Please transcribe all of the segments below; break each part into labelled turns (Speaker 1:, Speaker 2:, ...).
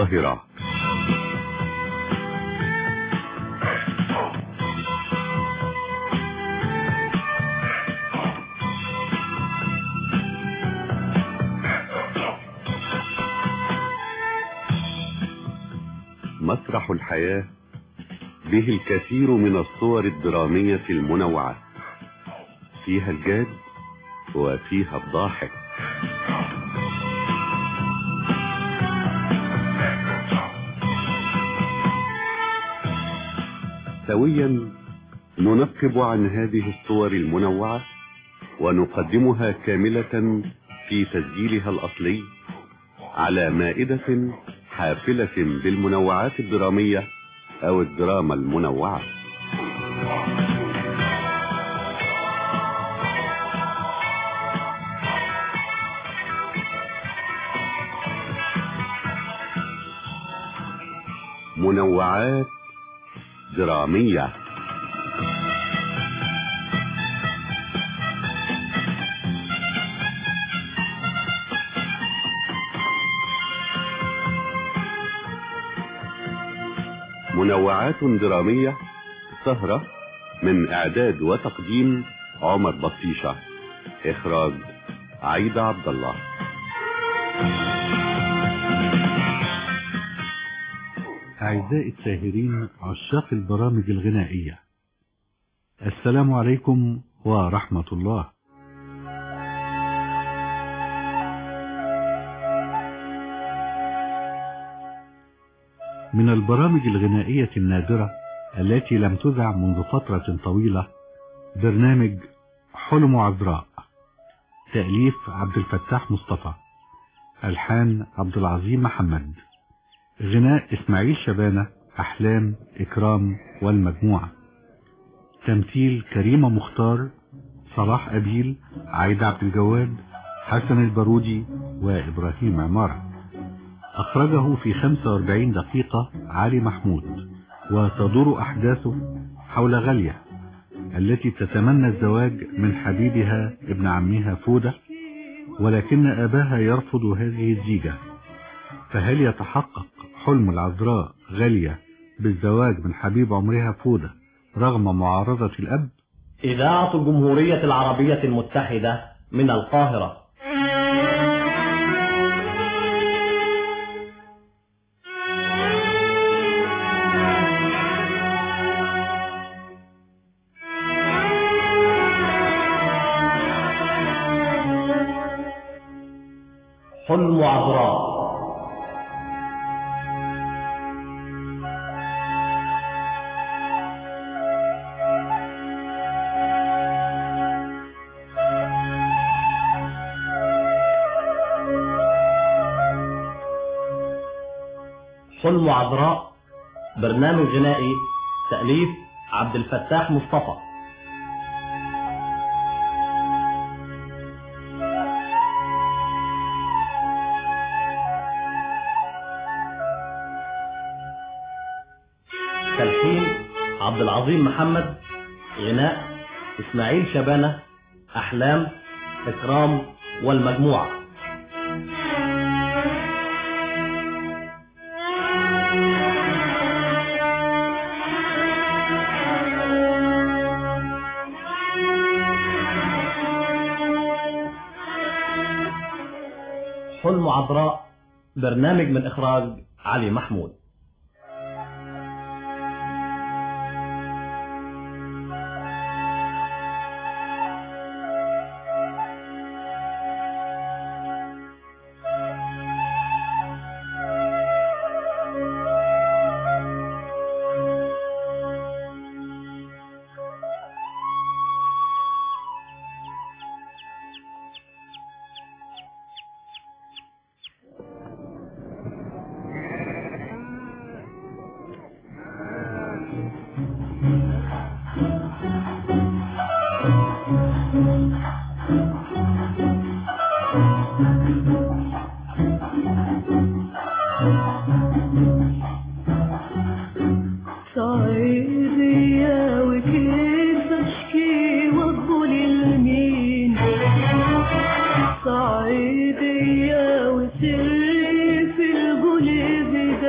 Speaker 1: القاهرة مسرح الحياة به الكثير من الصور الدرامية المنوعة فيها الجاد وفيها الضاحك سويا ننقب عن هذه الصور المنوعة ونقدمها كاملة في تسجيلها الأصلي على مائدة حافلة بالمنوعات الدرامية أو الدراما المنوعة منوعات درامية منوعات درامية سهرة من إعداد وتقديم عمر بطيشة إخراج عيدة عبد الله
Speaker 2: أعزائي الساهرين عشاق البرامج الغنائية السلام عليكم ورحمة الله من البرامج الغنائية النادرة التي لم تذع منذ فترة طويلة برنامج حلم عذراء تأليف عبد الفتاح مصطفى ألحان عبد العظيم محمد غناء إسماعيل شبانة أحلام إكرام والمجموعة تمثيل كريمة مختار صلاح أبيل عايدة عبد الجواد حسن البارودي وإبراهيم عمارة أخرجه في 45 دقيقة علي محمود وتدور أحداثه حول غالية التي تتمنى الزواج من حبيبها ابن عمها فودة ولكن أباها يرفض هذه الزيجة فهل يتحقق حلم العذراء غالية بالزواج من حبيب عمرها فودة رغم معارضة الأب
Speaker 3: إذاعة الجمهورية العربية المتحدة من القاهرة حلم عذراء حلم عذراء برنامج غنائي تأليف عبد الفتاح مصطفى تلحين عبد العظيم محمد غناء اسماعيل شبانة احلام اكرام والمجموعه حلم عذراء برنامج من إخراج علي محمود
Speaker 4: صعيدية وكيف اشكي واقبل المين صعيدية وسري في القلب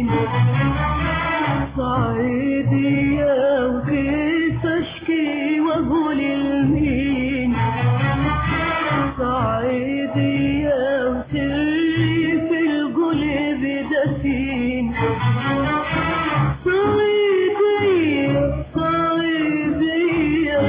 Speaker 4: صعيدية وكيف اشكي واقول لمين صعيدية وسري في القلب دفين صعيدية صعيدية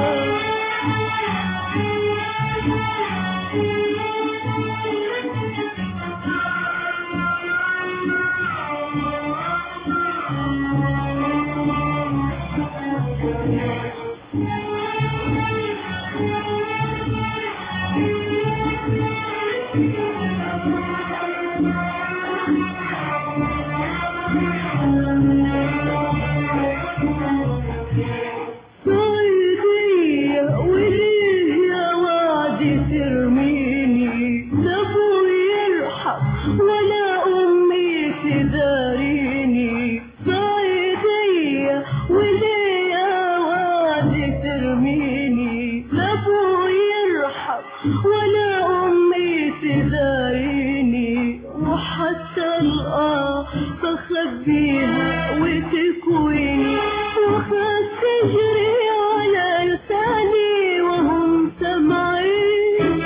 Speaker 4: صيدية وليه يا وعدي ترميني لا ابوي يرحم ولا امي تداريني صيدية وليه يا وعدي ترميني لا ابوي يرحم ولا امي تداريني وحتى الآه بخبيها وتكويني وخاف تجري على لساني وهم سمعين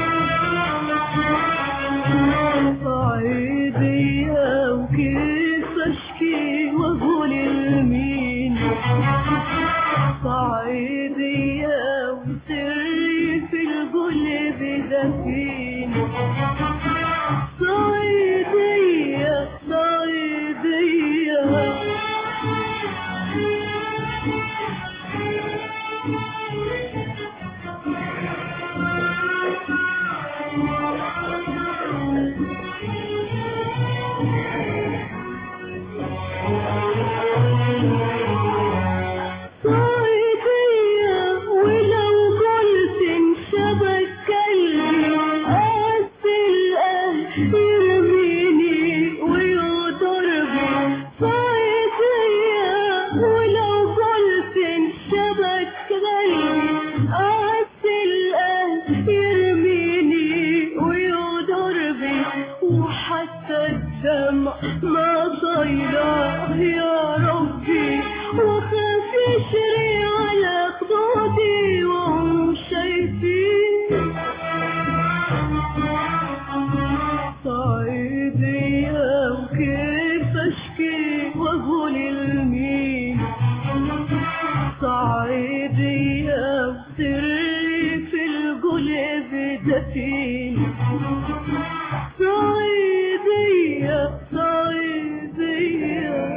Speaker 4: صعيدية وكيف اشكي واقول لمين صعيدية وسري في القلب دفين صعيدية صعيدية صعيدية ولو قلت انشبك قلبي قاس الأهل يرميني ويضربي صعيدية ولو قلت انشبك قلبي قاس الأهل يرميني ويضربي وحتى الدمع ما ضيع يا ربي وخاف يشري على خدودي وهم شايفين صعيدية وكيف اشكي واقول لمين صعيدية وسري في القلب دفين صعيدية صعيدية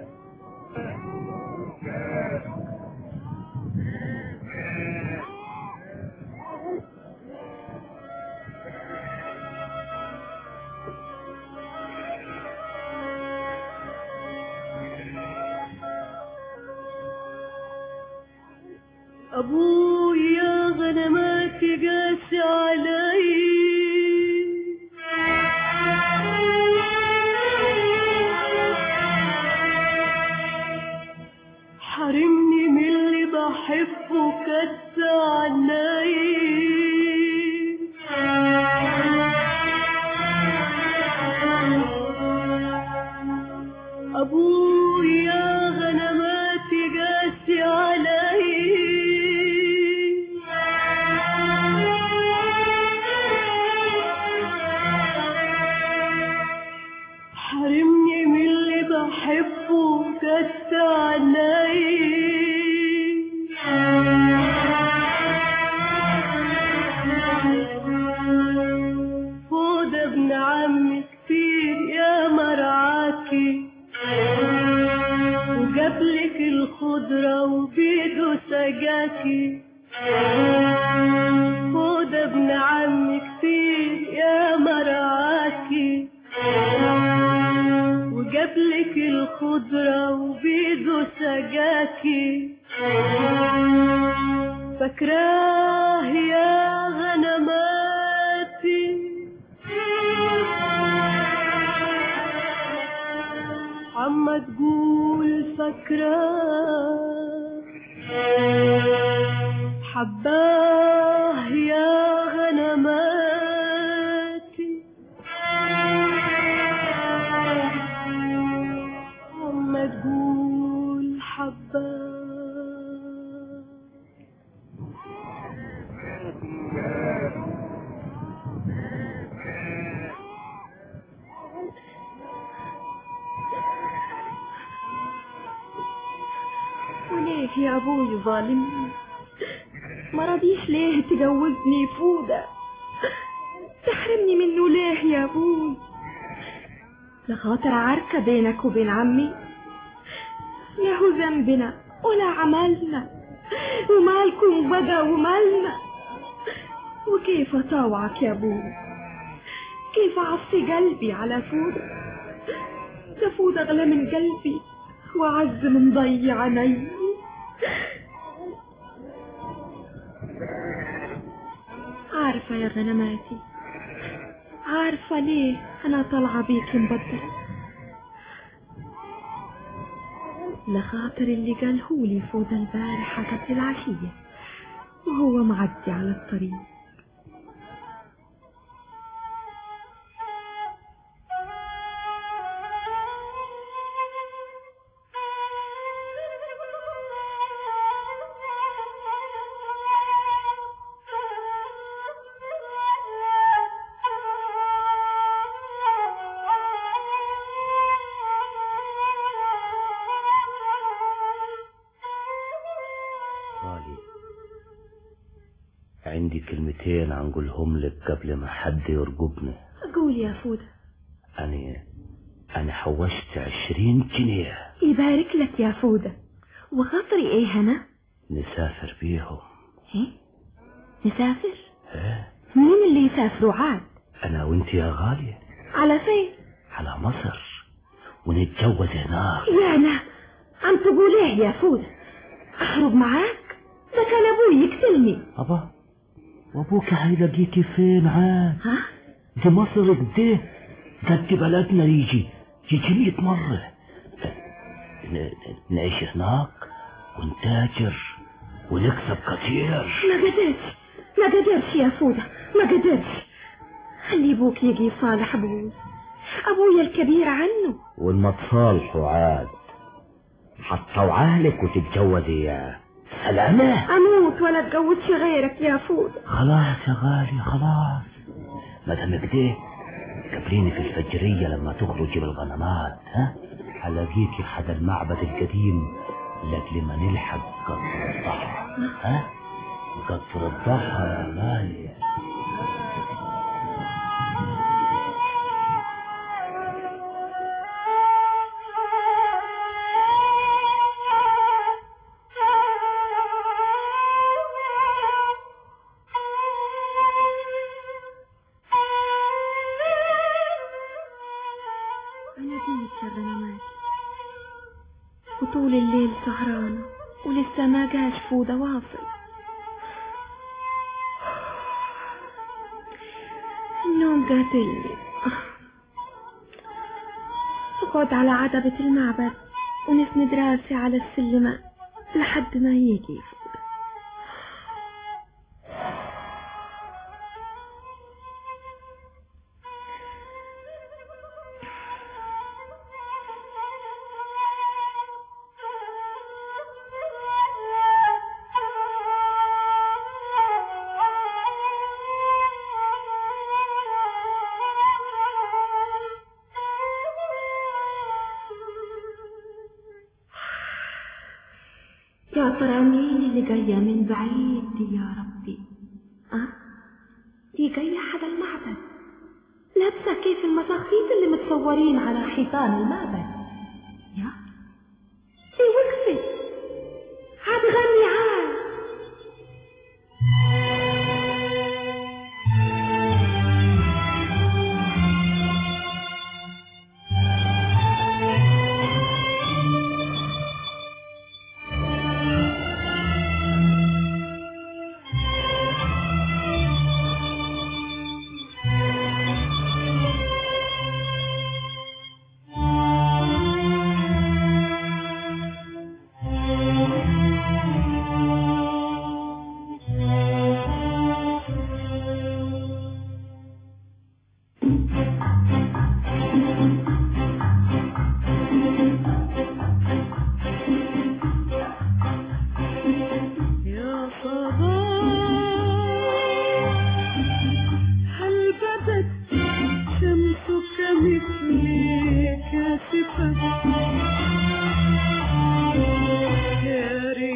Speaker 4: أبويا غنمات قاسي علي حرمني من اللي بحبه كت عني أبويا غنمات قاسي علي حرمني من اللي بحبه كت علي فود ابن عمي كتير يا مرعاكي وجابلك الخضرة وبيده سجاكي فود ابن عمي كتير يا مرعاكي وجابلك الخضرة وبيده سجاكي فاكراه يا غنماتي عما تقول فاكراه حباه يا غنماتي ليه يا ابوي ظالمني ما رضيش ليه تجوزني فودة تحرمني منه ليه يا ابوي لخاطر عركة بينك وبين عمي له ذنبنا ولا عملنا ومالكم بقى ومالنا وكيف اطاوعك يا ابوي كيف اعصي قلبي على فودة ده فودة اغلى من قلبي وأعز من ضي عيني عارفة يا غنماتي عارفة ليه أنا طالعة بيك مبدل لخاطر اللي قالهولي فوضى البارحة قبل العشية وهو معدي على الطريق
Speaker 5: غالي عندي كلمتين عنقولهم لك قبل ما حد يرقبني
Speaker 4: قول يا فودة
Speaker 5: أنا أنا حوشت عشرين جنيه
Speaker 4: يبارك لك يا فودة وخاطري ايه هنا
Speaker 5: نسافر بيهم
Speaker 4: ايه نسافر
Speaker 5: ها
Speaker 4: مين اللي يسافروا عاد
Speaker 5: أنا وأنت يا غالية
Speaker 4: على فين
Speaker 5: على مصر ونتجوز هناك
Speaker 4: يعني عم تقول ايه يا فودة اهرب معاك ده كان ابوي يقتلني
Speaker 5: أبا وأبوك هيلاقيكي فين عاد
Speaker 4: ها
Speaker 5: دي مصر كده قد بلدنا يجي يجي مية مرة ن- ن- نعيش هناك ونتاجر ونكسب كثير
Speaker 4: ما قدرتش ما قدرتش يا فودة ما قدرتش خلي ابوك يجي صالح ابوي ابويا الكبير عنه
Speaker 5: وما تصالحوا عاد حتطوعها لك وتتجوزي يا سلامة
Speaker 4: اموت ولا اتجوزش غيرك يا فودة
Speaker 5: خلاص يا غالي خلاص ما دام كده قابليني في الفجرية لما تخرجي بالغنمات ها هلاقيكي حدا المعبد القديم لاجل ما نلحق قطر الضحى ها قطر الضحى يا غالي
Speaker 4: انا جيت يا غنماتي وطول الليل سهرانة ولسه ما جاش فودة واصل النوم قاتلني اقعد على عتبة المعبد ونسند راسي على السلمة لحد ما يجي فودة يا ترى مين اللي جاية من بعيد دي يا ربي أه؟ دي جاية حدا المعبد لابسة كيف المساخيط اللي متصورين على حيطان المعبد يا دي وقفت هتغني عاد يا صباح هل بدت شمسك مثلي كاسفة يا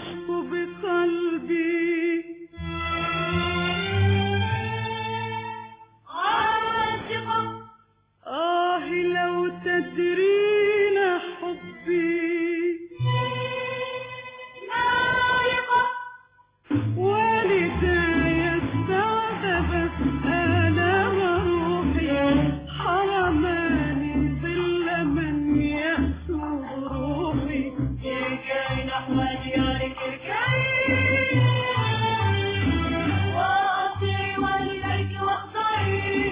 Speaker 6: العشق بقلبي
Speaker 4: عاشقة
Speaker 6: آه لو تدرين حبي
Speaker 4: نايقة
Speaker 6: والداي استعذبت آلام روحي حرمان ظل من يأسو روحي
Speaker 4: ارجعي نحو ديارك ارجعي وأطيعي والديك واخضعي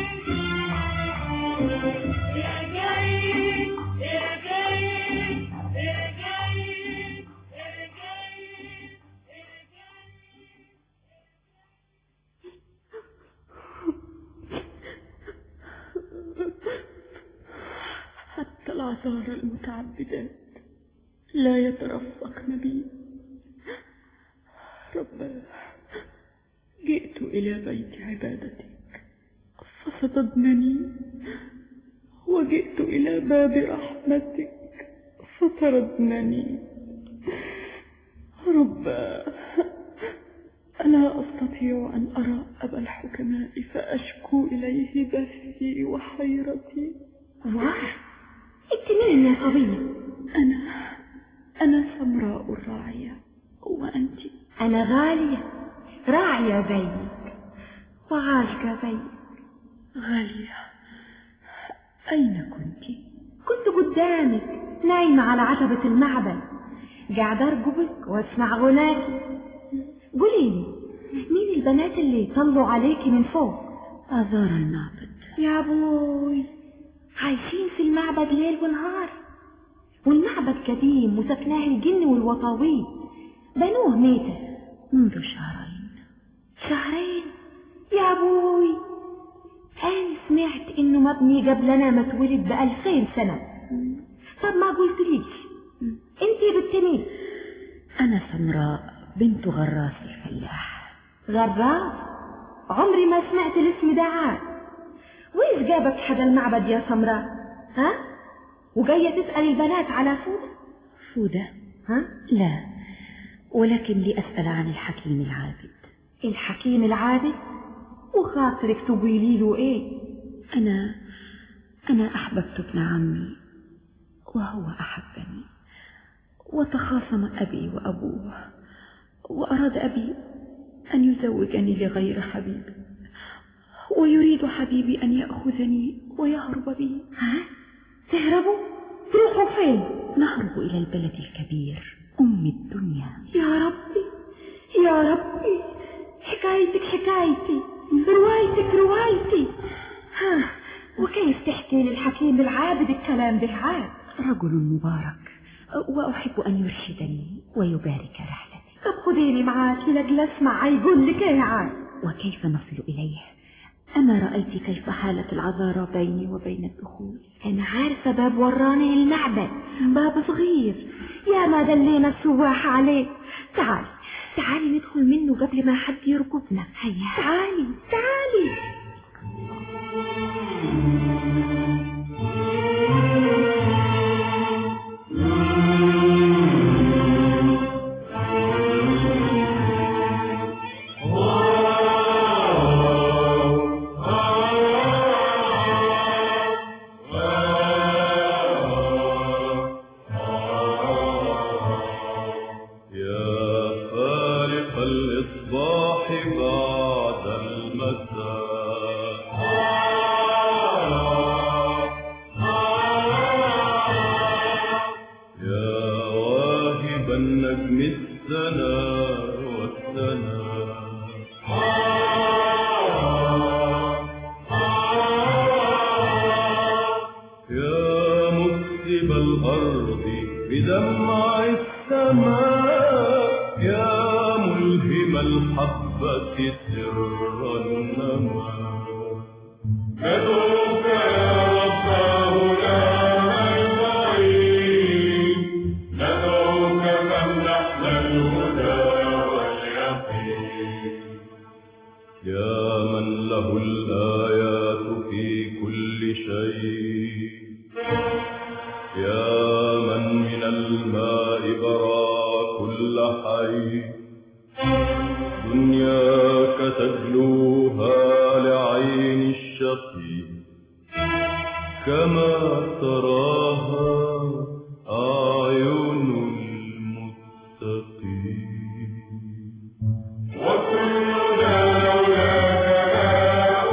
Speaker 4: ارجعي ارجعي ارجعي ارجعي
Speaker 6: حتى العذار المتعبدات لا يترفقن بي رب جئت إلى بيت عبادتك فصددنني وجئت إلى باب رحمتك فطردنني رب ألا أستطيع أن أرى أبا الحكماء فأشكو إليه بثي وحيرتي
Speaker 4: واه انت مين يا صبية
Speaker 6: أنا أنا سمراء الراعية وأنت
Speaker 4: أنا غالية راعية زيك وعاشقة زيك
Speaker 6: غالية أين كنت؟
Speaker 4: كنت قدامك نايمة على عتبة المعبد قاعدة أرقبك وأسمع غناكي قولي لي مين البنات اللي طلوا عليكي من فوق
Speaker 6: آثار المعبد
Speaker 4: يا أبوي عايشين في المعبد ليل ونهار والمعبد قديم وسكناه الجن والوطاويل بنوه ميتة
Speaker 6: منذ شهرين
Speaker 4: شهرين يا أبوي أنا سمعت إنه مبني قبلنا ما اتولد بألفين سنة طب ما قلتليش انتي بنت مين
Speaker 6: أنا سمراء بنت غراس الفلاح
Speaker 4: غراس عمري ما سمعت الاسم ده عاد وإيش جابك حدا المعبد يا سمراء ها وجاية تسأل البنات على فودة
Speaker 6: فودة
Speaker 4: ها
Speaker 6: لا ولكن لأسأل عن الحكيم العابد
Speaker 4: الحكيم العابد وخاطرك تقولي له ايه
Speaker 6: أنا أنا أحببت ابن عمي وهو أحبني وتخاصم أبي وأبوه وأراد أبي أن يزوجني لغير حبيبي ويريد حبيبي أن يأخذني ويهرب بي
Speaker 4: ها تهربوا تروحوا فين
Speaker 6: نهرب إلى البلد الكبير أم الدنيا
Speaker 4: يا ربي يا ربي حكايتك حكايتي روايتك روايتي ها وكيف تحكي للحكيم العابد الكلام ده عاد
Speaker 6: رجل مبارك وأحب أن يرشدني ويبارك رحلتي
Speaker 4: طب خديني معاكي لاجل اسمع يقول لك ايه عاد
Speaker 6: وكيف نصل إليه أما رأيت كيف حالة العذارى بيني وبين الدخول
Speaker 4: انا عارفه باب وراني المعبد باب صغير يا ما دلينا السواح عليه تعالي تعالي ندخل منه قبل ما حد يركبنا هيا تعالي تعالي
Speaker 7: يا فارق الإصباح بعد المساء يا واهب النجم السنا والسنا يا مكتب الأرض بدمع السماء يا ملهم الحبة سر النماء ندعوك يا رب هنا البعيد ندعوك فامنحنا الهدى واليقين يا من له الآيات في كل شيء يا من من الماء برا كل كل حي دنياك تجلوها لعين الشقي كما تراها أعين المتقين وكلنا لولاك ماء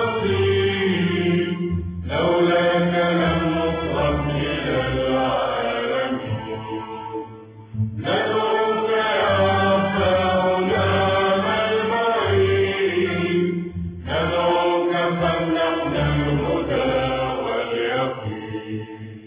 Speaker 7: رصيد لولاك لم نصرف إلى العالمين ندعوك يا ربنا من بعيد ندعوك فامنحنا الهدى واليقين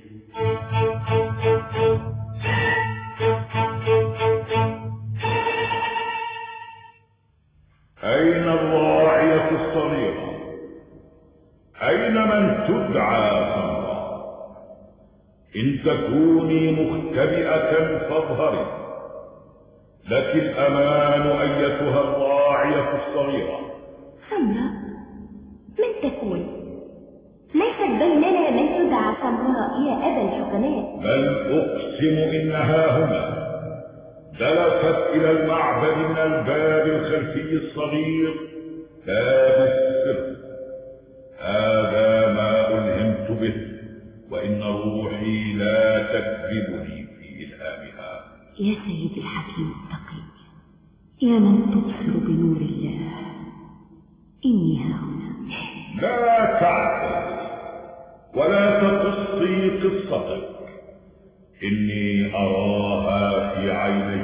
Speaker 8: أين الراعية الصغيرة أين من تدعى سمراء إن تكوني مختبئة فاظهري لك الأمان أيتها الراعية الصغيرة
Speaker 4: سمراء من تكون ليست بيننا من تدعى سمراء يا أبا الحكماء
Speaker 8: بل أقسم إنها هنا دلفت إلى المعبد من الباب الخلفي الصغير باب السر هذا ما ألهمت به وإن روحي لا تكذبني في إلهامها
Speaker 4: يا سيدي الحكيم التقي يا من تبصر بنور الله إني ها هنا
Speaker 8: لا تعتذري ولا تقصي قصتك إني أراها في عيني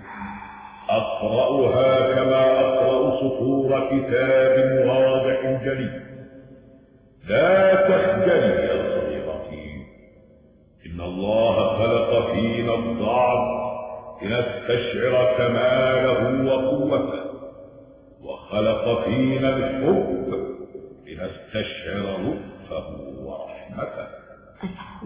Speaker 8: أقرأها كما أقرأ سطور كتاب واضح جلي لا تخجلي يا صديقتي إن الله خلق فينا الضعف لنستشعر كماله وقوته وخلق فينا الحب لنستشعر لطفه ورحمته
Speaker 4: الحب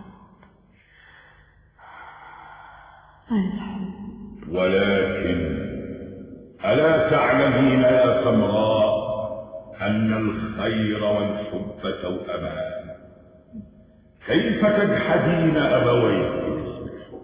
Speaker 4: الحب
Speaker 8: ولكن ألا تعلمين يا سمراء أن الخير والحب توأمان كيف تجحدين أبويك باسم الحب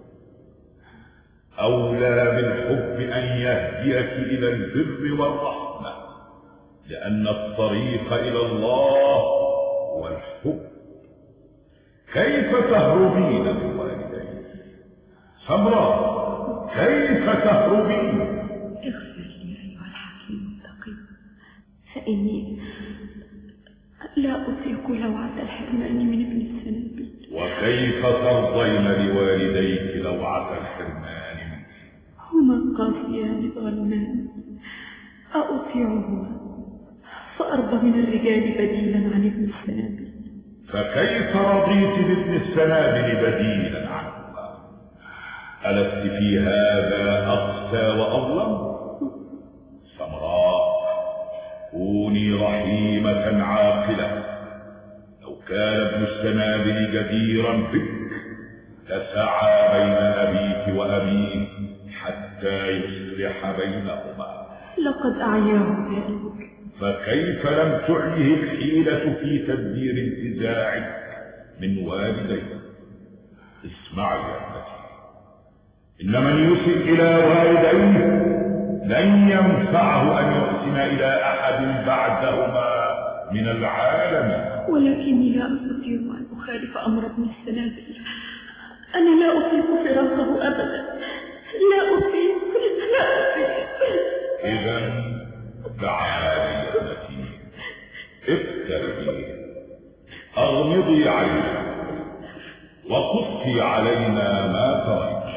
Speaker 8: أولى بالحب أن يهديك إلى البر والرحمة لأن الطريق إلى الله هو الحب كيف تهربين من والديك سمراء كيف تهربين
Speaker 6: اغفر لي أيها الحكيم التقي
Speaker 4: فإني
Speaker 6: لا أطيق لوعة الحرمان من ابن السنابل
Speaker 8: وكيف ترضين لوالديك لوعة الحرمان منك
Speaker 6: هما قاسيان ظلمان أطيعهما فأرضى من الرجال بديلا عن ابن السنابل
Speaker 8: فكيف رضيت بابن السنابل بديلا عنهما ألست في هذا أقسى وأظلم سمراء كوني رحيمة عاقلة لو كان ابن السنابل جديرا بك لسعى بين أبيك وأبيه حتى يصلح بينهما
Speaker 6: لقد أعياه ذلك
Speaker 8: فكيف لم تعيه الحيلة في تدبير انتزاعك من والديك اسمعي يا ابنتي إن من يسئ إلى والديه لن ينفعه أن يحسن إلى أحد بعدهما من العالم
Speaker 6: ولكني لا أستطيع أن أخالف أمر ابن السنابل أنا لا أطيق فراقه أبدا لا أطيق لا أطيق
Speaker 8: إذا تعالي يا ابنتي اقتربي أغمضي عينك وقصي علينا ما تريد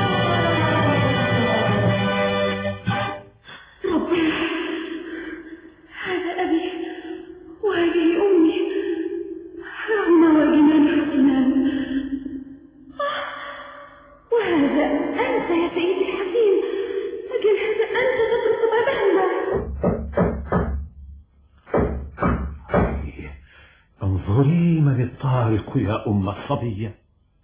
Speaker 6: ربي هذا أبي وهذه أمي هما وجنان حسنان
Speaker 4: وهذا أنت يا سيدي الحكيم أجل هذا أنت تترك بابهما
Speaker 2: انظري من الطارق يا أم الصبية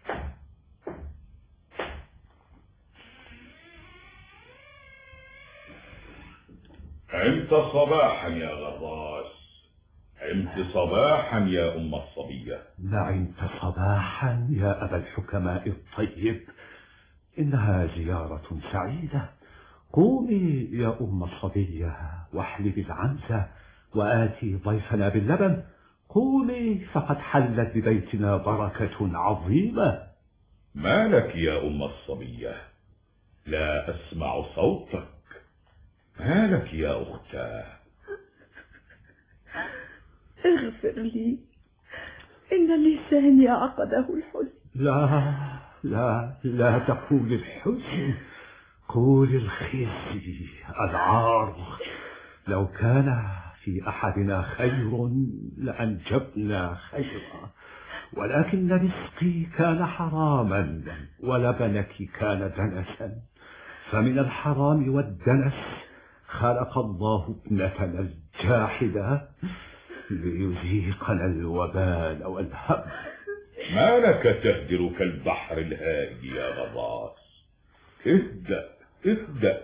Speaker 8: عمت صباحا يا غراس عمت صباحا يا أم الصبية
Speaker 2: نعمت صباحا يا أبا الحكماء الطيب إنها زيارة سعيدة قومي يا أم الصبية واحلبي العنزة وآتي ضيفنا باللبن قومي فقد حلت ببيتنا بركة عظيمة
Speaker 8: ما لك يا أم الصبية لا أسمع صوتك ما لك يا أختاه
Speaker 6: اغفر لي إن لساني عقده الحزن
Speaker 2: لا لا لا تقول الحزن قول الخزي العار لو كان في أحدنا خير لأنجبنا خيرا ولكن رزقي كان حراما ولبنك كان دنسا فمن الحرام والدنس خلق الله ابنتنا الجاحدة ليذيقنا الوبال والهم
Speaker 8: ما لك تهدر كالبحر الهائج يا غراس اهدأ اهدأ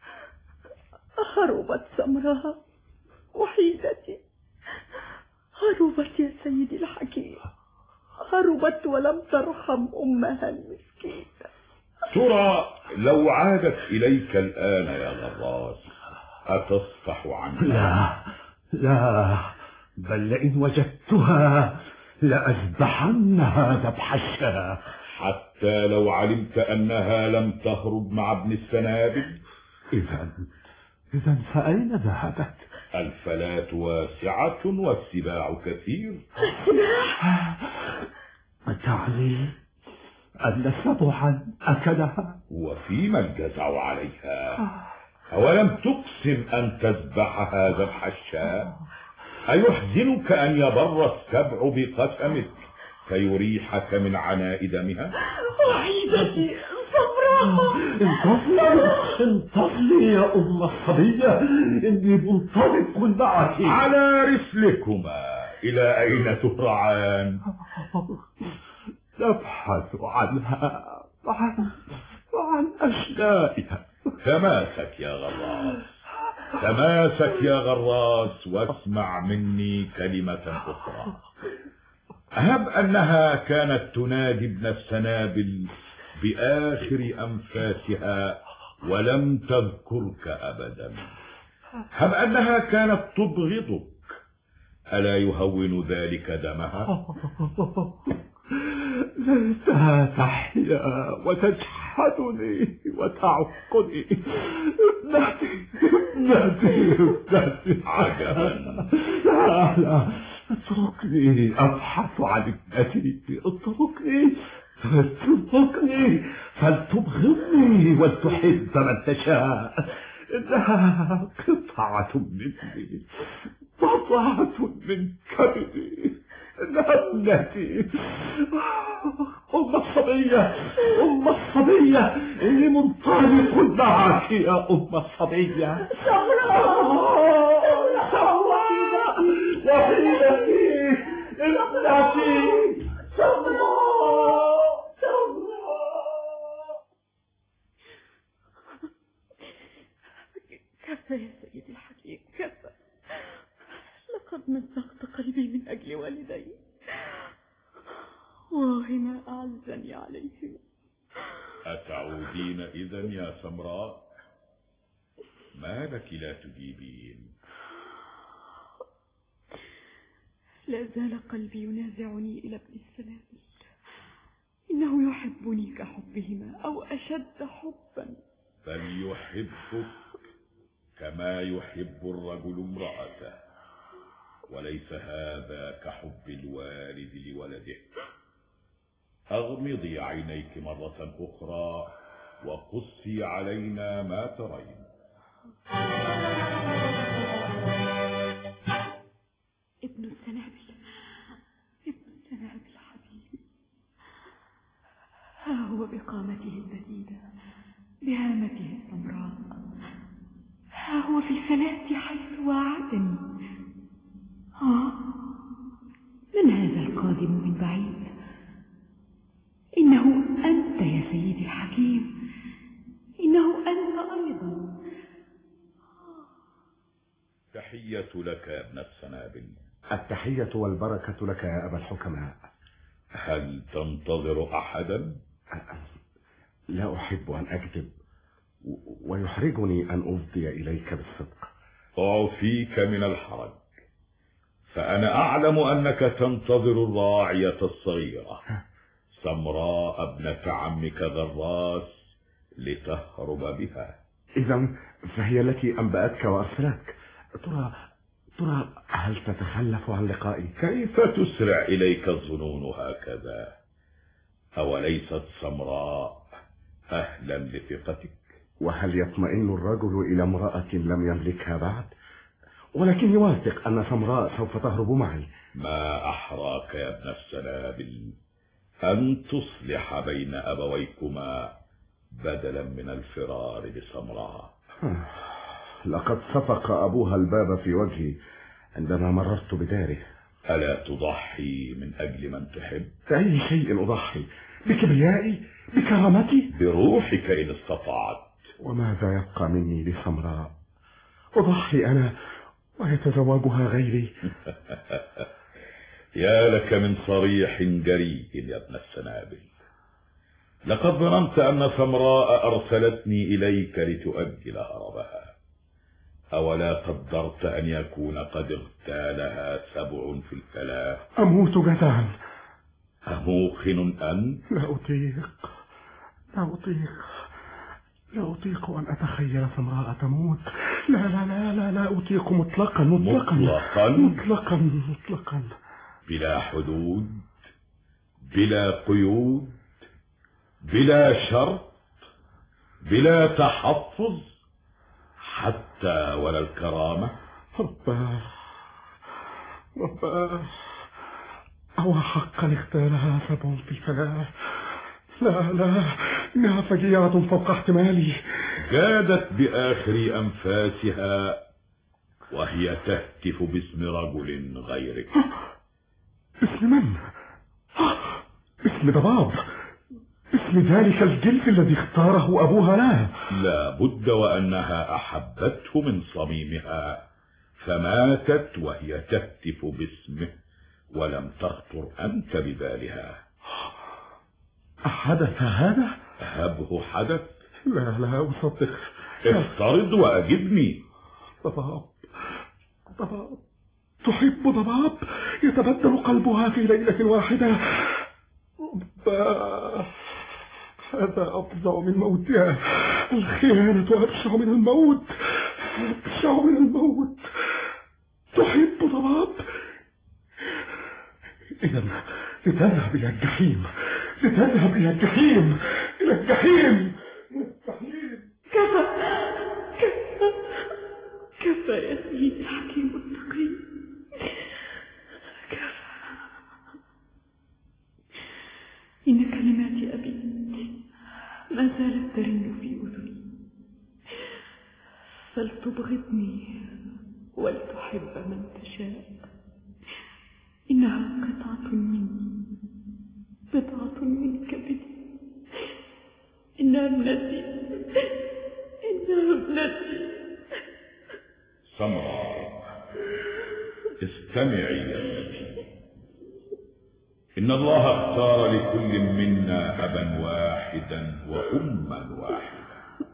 Speaker 6: هربت سمراء وحيدتي هربت يا سيدي الحكيم هربت ولم ترحم أمها المسكينة
Speaker 8: ترى لو عادت إليك الآن يا غراس أتصفح عنها
Speaker 2: لا لا بل لئن وجدتها لأذبحنها ذبح الشاة
Speaker 8: حتى لو علمت أنها لم تهرب مع ابن السنابل
Speaker 2: إذا إذا فأين ذهبت؟
Speaker 8: الفلاة واسعة والسباع كثير
Speaker 2: تعني أن سبعا أكلها
Speaker 8: وفيما الجزع عليها أولم تقسم أن تذبحها ذبح الشاة أيحزنك أن يبر السبع بقسمك فيريحك من عناء دمها
Speaker 6: وحيدتي سمراء
Speaker 2: انتظري انتظري يا أم الصبية إني منطلق معك
Speaker 8: على رسلكما إلى أين تهرعان
Speaker 2: نبحث عنها وعن وعن أشيائها
Speaker 8: تماسك يا غراس تماسك يا غراس واسمع مني كلمة أخرى هب أنها كانت تنادي ابن السنابل بآخر أنفاسها ولم تذكرك أبدا هب أنها كانت تبغضك ألا يهون ذلك دمها
Speaker 2: ليتها تحيا وتجحدني وتعقني ابنتي ابنتي ابنتي
Speaker 8: عجبا
Speaker 2: لا لا اتركني ابحث عن ابنتي اتركني اتركني فلتبغضني ولتحب من تشاء انها قطعة مني بضعة من كبدي انها ابنتي ام الصبية ام الصبية اني منطلق معك يا ام الصبية سمراء سمراء وحيدتي ابنتي سمراء سمراء
Speaker 6: كفى يا سيدي الحكيم كفى لقد مزقت قلبي من أجل والدي وهنا أعزني عليهم
Speaker 8: أتعودين إذا يا سمراء ما لك لا تجيبين
Speaker 6: لا زال قلبي ينازعني إلى ابن السنابل إنه يحبني كحبهما أو أشد حبا
Speaker 8: فليحبك كما يحب الرجل امرأته وليس هذا كحب الوالد لولده أغمضي عينيك مرة أخرى وقصي علينا ما ترين
Speaker 6: ابن السنابل ابن السنابل حبيبي ها هو بقامته البديدة بهامته السمراء ها هو في صلاتي حيث وعدني ها من هذا القادم من بعيد إنه أنت يا سيدي الحكيم إنه أنت أيضا
Speaker 8: تحية لك يا ابن السنابل
Speaker 9: التحية والبركة لك يا أبا الحكماء
Speaker 8: هل تنتظر أحدا؟
Speaker 9: لا أحب أن أكذب و- ويحرجني أن أفضي إليك بالصدق
Speaker 8: أعفيك من الحرج فأنا أعلم أنك تنتظر الراعية الصغيرة سمراء ابنة عمك غراس لتهرب بها
Speaker 9: إذا فهي التي أنبأتك وأرسلتك ترى ترى هل تتخلف عن لقائي
Speaker 8: كيف تسرع إليك الظنون هكذا أوليست سمراء أهلا لثقتك
Speaker 9: وهل يطمئن الرجل إلى امرأة لم يملكها بعد ولكني واثق أن سمراء سوف تهرب معي
Speaker 8: ما أحراك يا ابن السنابل أن تصلح بين أبويكما بدلا من الفرار بسمراء
Speaker 9: لقد صفق أبوها الباب في وجهي عندما مررت بداره
Speaker 8: ألا تضحي من أجل من تحب
Speaker 9: بأي شيء أضحي بكبريائي بكرامتي
Speaker 8: بروحك إن استطعت
Speaker 9: وماذا يبقى مني لسمراء أضحي أنا ويتزوجها غيري
Speaker 8: يا لك من صريح جريء يا ابن السنابل لقد ظننت أن سمراء أرسلتني إليك لتؤجل هربها أولا قدرت أن يكون قد اغتالها سبع في الفلاة
Speaker 9: أموت جزعا
Speaker 8: أموخن أنت
Speaker 9: لا أطيق لا أطيق لا أطيق أن أتخيل سمراء تموت لا لا لا لا لا أطيق مطلقا مطلقا
Speaker 8: مطلقا؟
Speaker 9: مطلقا مطلقا
Speaker 8: بلا حدود بلا قيود بلا شرط بلا تحفظ حتى ولا الكرامة
Speaker 9: رباه رباه أو حقا اغتالها سبع في الفلاة لا لا إنها فجيعة فوق احتمالي
Speaker 8: جادت بآخر أنفاسها وهي تهتف باسم رجل غيرك
Speaker 9: اسم من؟ اسم ضباب اسم ذلك الجلد الذي اختاره أبوها لها
Speaker 8: لا بد وأنها أحبته من صميمها فماتت وهي تهتف باسمه ولم تخطر أنت ببالها
Speaker 9: أحدث هذا؟
Speaker 8: هبه حدث
Speaker 9: لا لا أصدق
Speaker 8: افترض وأجبني
Speaker 9: ضباب ضباب تحب ضباب يتبدل قلبها في ليلة واحدة رباه هذا أفظع من موتها الخيانة أبشع من الموت أبشع من الموت تحب ضباب إذا لتذهب إلى الجحيم لتذهب إلى الجحيم إلى الجحيم إلى الجحيم
Speaker 6: كفى كفى كفى يا سيدي الحكيم التقي كفى إن كلمات أبي ما زالت ترن في أذني فلتبغضني ولتحب من تشاء إنها قطعة مني بضعة من كبدي إنها ابنتي إنها ابنتي
Speaker 8: سمراء استمعي يا ابنتي إن الله اختار لكل منا أبا واحدا وأما واحدة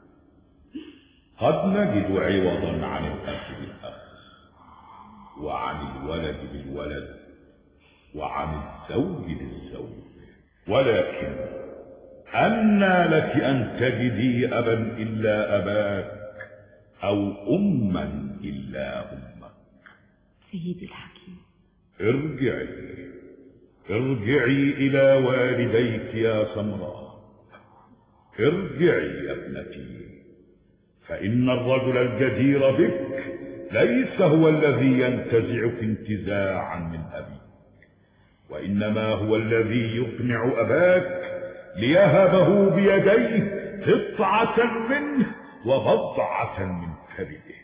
Speaker 8: قد نجد عوضا عن الأخ بالأخ وعن الولد بالولد وعن الزوج بالزوج ولكن أنى لك أن تجدي أبا إلا أباك أو أما إلا أمك
Speaker 6: سيدي الحكيم
Speaker 8: ارجعي ارجعي إلى والديك يا سمراء ارجعي يا ابنتي فإن الرجل الجدير بك ليس هو الذي ينتزعك انتزاعا من أبيك وإنما هو الذي يقنع أباك ليهبه بيديه قطعة منه وبضعة من كبده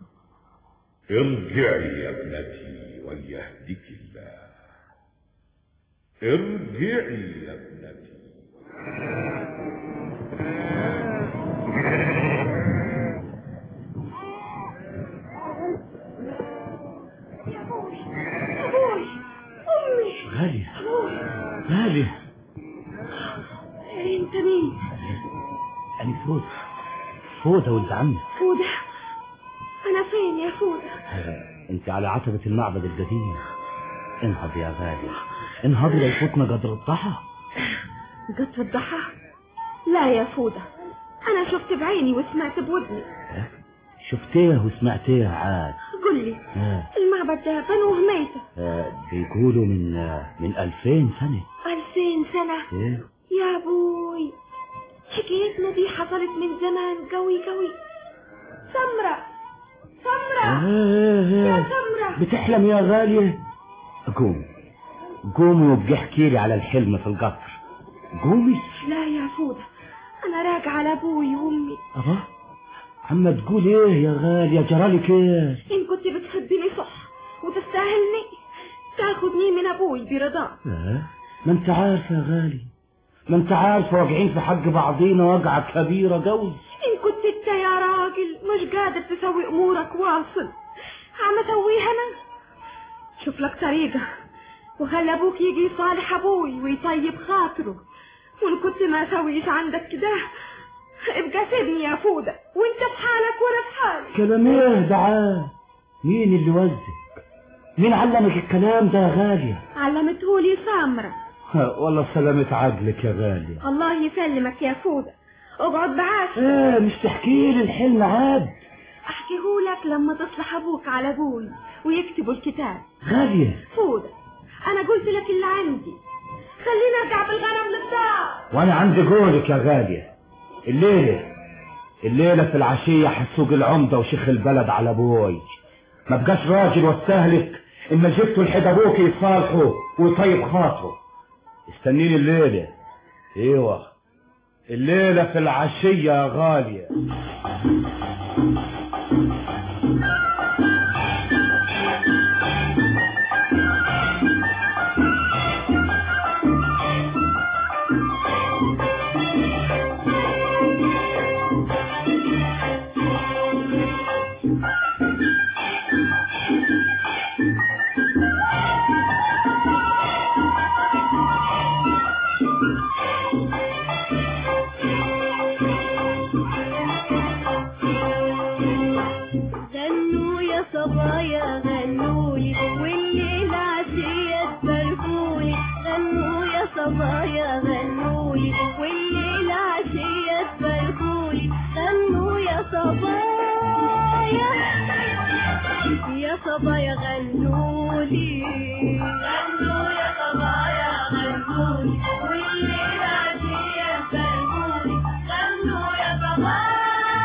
Speaker 8: ارجعي يا ابنتي وليهدك الله ارجعي يا ابنتي
Speaker 5: غالية غالية
Speaker 6: انت مين
Speaker 5: أنا فودة فودة ولد عمك
Speaker 4: فودة أنا فين يا فودة
Speaker 5: انت على عتبة المعبد القديم انهض يا غالي انهضي ليفوتنا قدر الضحى
Speaker 4: قطر الضحى لا يا فودة أنا شفت بعيني وسمعت بودني
Speaker 5: شفتيه وسمعتيه عاد
Speaker 4: قل لي
Speaker 5: آه.
Speaker 4: المعبد ده بنوه ميتة
Speaker 5: آه، بيقولوا من آه، من ألفين سنة
Speaker 4: ألفين سنة
Speaker 5: إيه؟
Speaker 4: يا بوي حكايتنا دي حصلت من زمان قوي قوي سمرة سمرة
Speaker 5: آه،
Speaker 4: يا
Speaker 5: آه.
Speaker 4: سمرة
Speaker 5: بتحلم يا غالية قوم قومي وابقي احكي لي على الحلم في القطر قومي
Speaker 4: لا يا فودة أنا راجعة لأبوي وأمي
Speaker 5: أبا عم تقول ايه يا غالية جرالك ايه
Speaker 4: إن كنت بتحبني صح وتستاهلني تاخدني من أبوي برضاه
Speaker 5: آه، ما انت عارفة يا غالي ما انت عارفة واقعين في حق بعضينا وقعة كبيرة قوي
Speaker 4: إن كنت أنت يا راجل مش قادر تسوي أمورك واصل عم أسويها أنا شوف لك طريقة وخلي أبوك يجي يصالح أبوي ويطيب خاطره وإن كنت ما أسويش عندك كده ابقى سيبني يا فودة وانت في حالك وانا في حالي
Speaker 5: كلام ايه دعاء مين اللي وزك مين علمك الكلام ده يا غالية
Speaker 4: علمتهولي سامرة
Speaker 5: ها، والله سلامة عقلك يا غالية
Speaker 4: الله يسلمك يا فودة اقعد بعاش
Speaker 5: ايه مش تحكي لي الحلم عاد
Speaker 4: احكيهولك لما تصلح ابوك على ابوي ويكتبوا الكتاب
Speaker 5: غالية
Speaker 4: فودة انا قلت لك اللي عندي خليني ارجع بالغنم للدار
Speaker 5: وانا عندي قولك يا غالية الليلة الليلة في العشية حسوق العمدة وشيخ البلد على ابوي ما بقاش راجل واستهلك اما جبتوا لحد ابوك يصالحوا ويطيب خاطره استنيني الليلة ايوه الليلة في العشية يا غالية
Speaker 10: غنوا يا صبايا غنولي والليل عشية تباركولي غنوا يا صبايا غنولي والليل عشية تباركولي غنوا يا صبايا يا صبايا غنولي غنوا يا صبايا غنولي والليل عشية تباركولي غنوا يا صبايا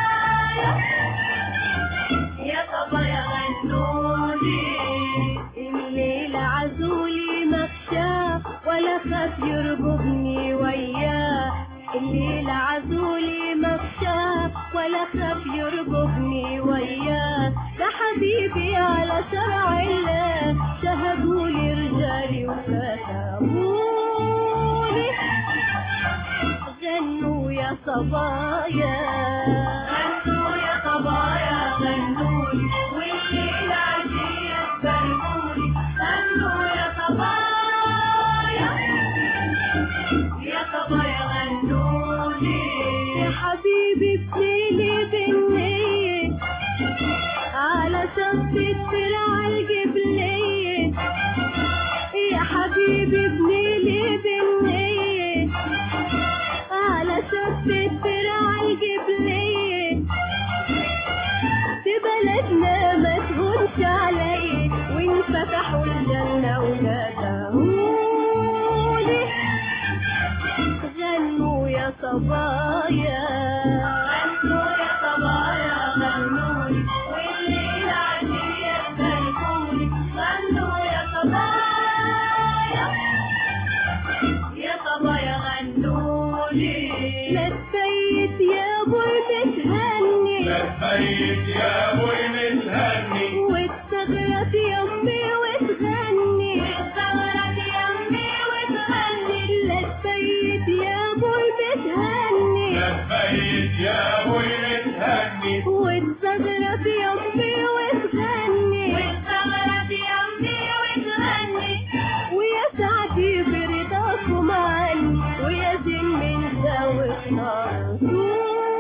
Speaker 10: يا صبايا غنولي الليل عزولي مخشاف ولا خاف يرقبني وياه الليل عزولي مخشاف ولا خاف يرقبني وياه ده حبيبي على شرع الله شهدولي رجالي وكتبولي غنوا يا صبايا غنوا يا صبايا غنولي والليل عشية تباركولي غنوا يا صبايا يا صبايا غنولي يا حبيبي بليلي بالليل على شط الترع الجبلية يا حبيبي بليلي بالليل على شط الترع الجبلية في بلدنا ما تهونش علي وانفتحوا الجنة ونادهولي غنوا يا صبايا غنوا يا صبايا غنولي والليل عشية تباركولي غنوا يا صبايا يا صبايا غنولي لبيت يا بوي بتهني
Speaker 7: لبيك يا ابوي متهني
Speaker 10: واستغرت يمي وتغني واستغرت يمي وتغني لبيت يا بوي بتهني
Speaker 7: لبيك يا ابوي متهني
Speaker 10: واستغرت يمي وتغني واستغرت يمي وتغني ويا سعدي برضاكم عني ويا زين من ذوق نار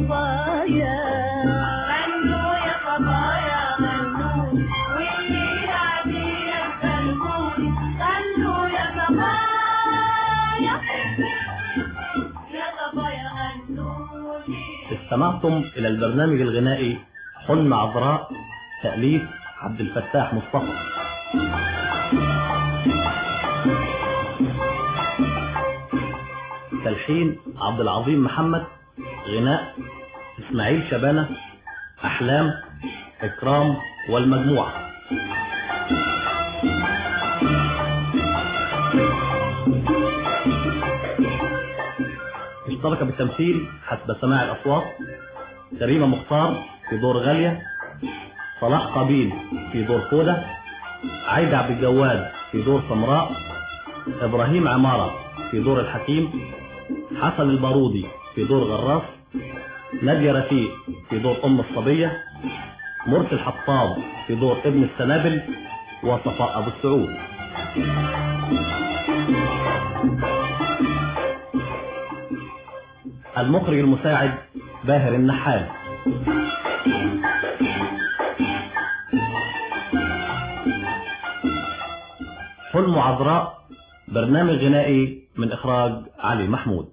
Speaker 10: صبايا غنوا يا صبايا غنوا واللي قاعدين غنوا غنوا يا صبايا يا صبايا غنوا
Speaker 3: استمعتم إلى البرنامج الغنائي حلم عذراء تأليف عبد الفتاح مصطفى تلحين عبد العظيم محمد غناء إسماعيل شبانة أحلام إكرام والمجموعة اشترك بالتمثيل حسب سماع الأصوات كريمة مختار في دور غالية صلاح قبيل في دور فودة عايدة عبد الجواد في دور سمراء إبراهيم عمارة في دور الحكيم حسن البارودي في دور غراس نادية رفيق في دور أم الصبية مرسي الحطاب في دور ابن السنابل وصفاء أبو السعود المخرج المساعد باهر النحال حلم عذراء برنامج غنائي من إخراج علي محمود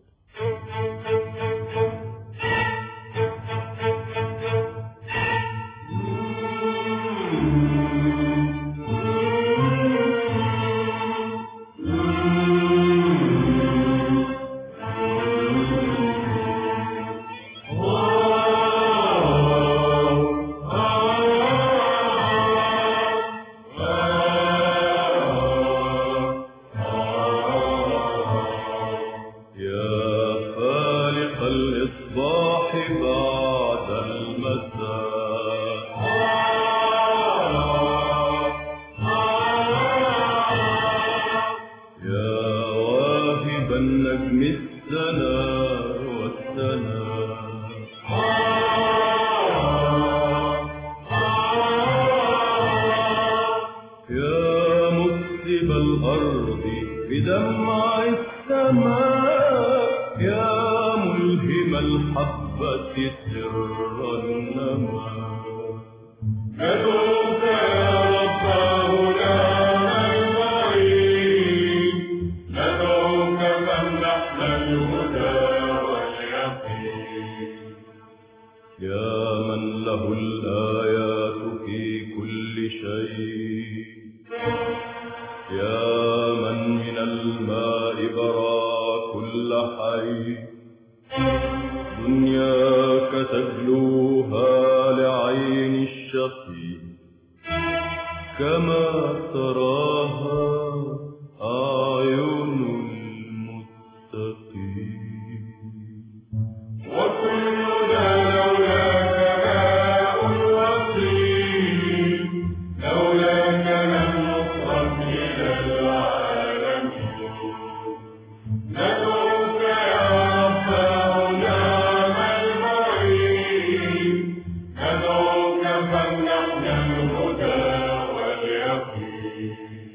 Speaker 7: يا خالق الإصباح بعد المساء يا واهب النجم السنا والسنا يا مكسب الأرض بدمع السماء يا ملهم الحبة سر النماء ندعوك يا رب هنا البعيد ندعوك فامنحنا الهدى واليقين يا من له الآيات في كل شيء يا من من الماء برا كل حي دنياك تجلوها لعين الشقي كما تراها أعين المتقين وكلنا لولاك ماء وطين لولاك لم نخرج إلى العالم ندعوك يا رب غلام المعين ندعوك فامنحنا الهدى واليقين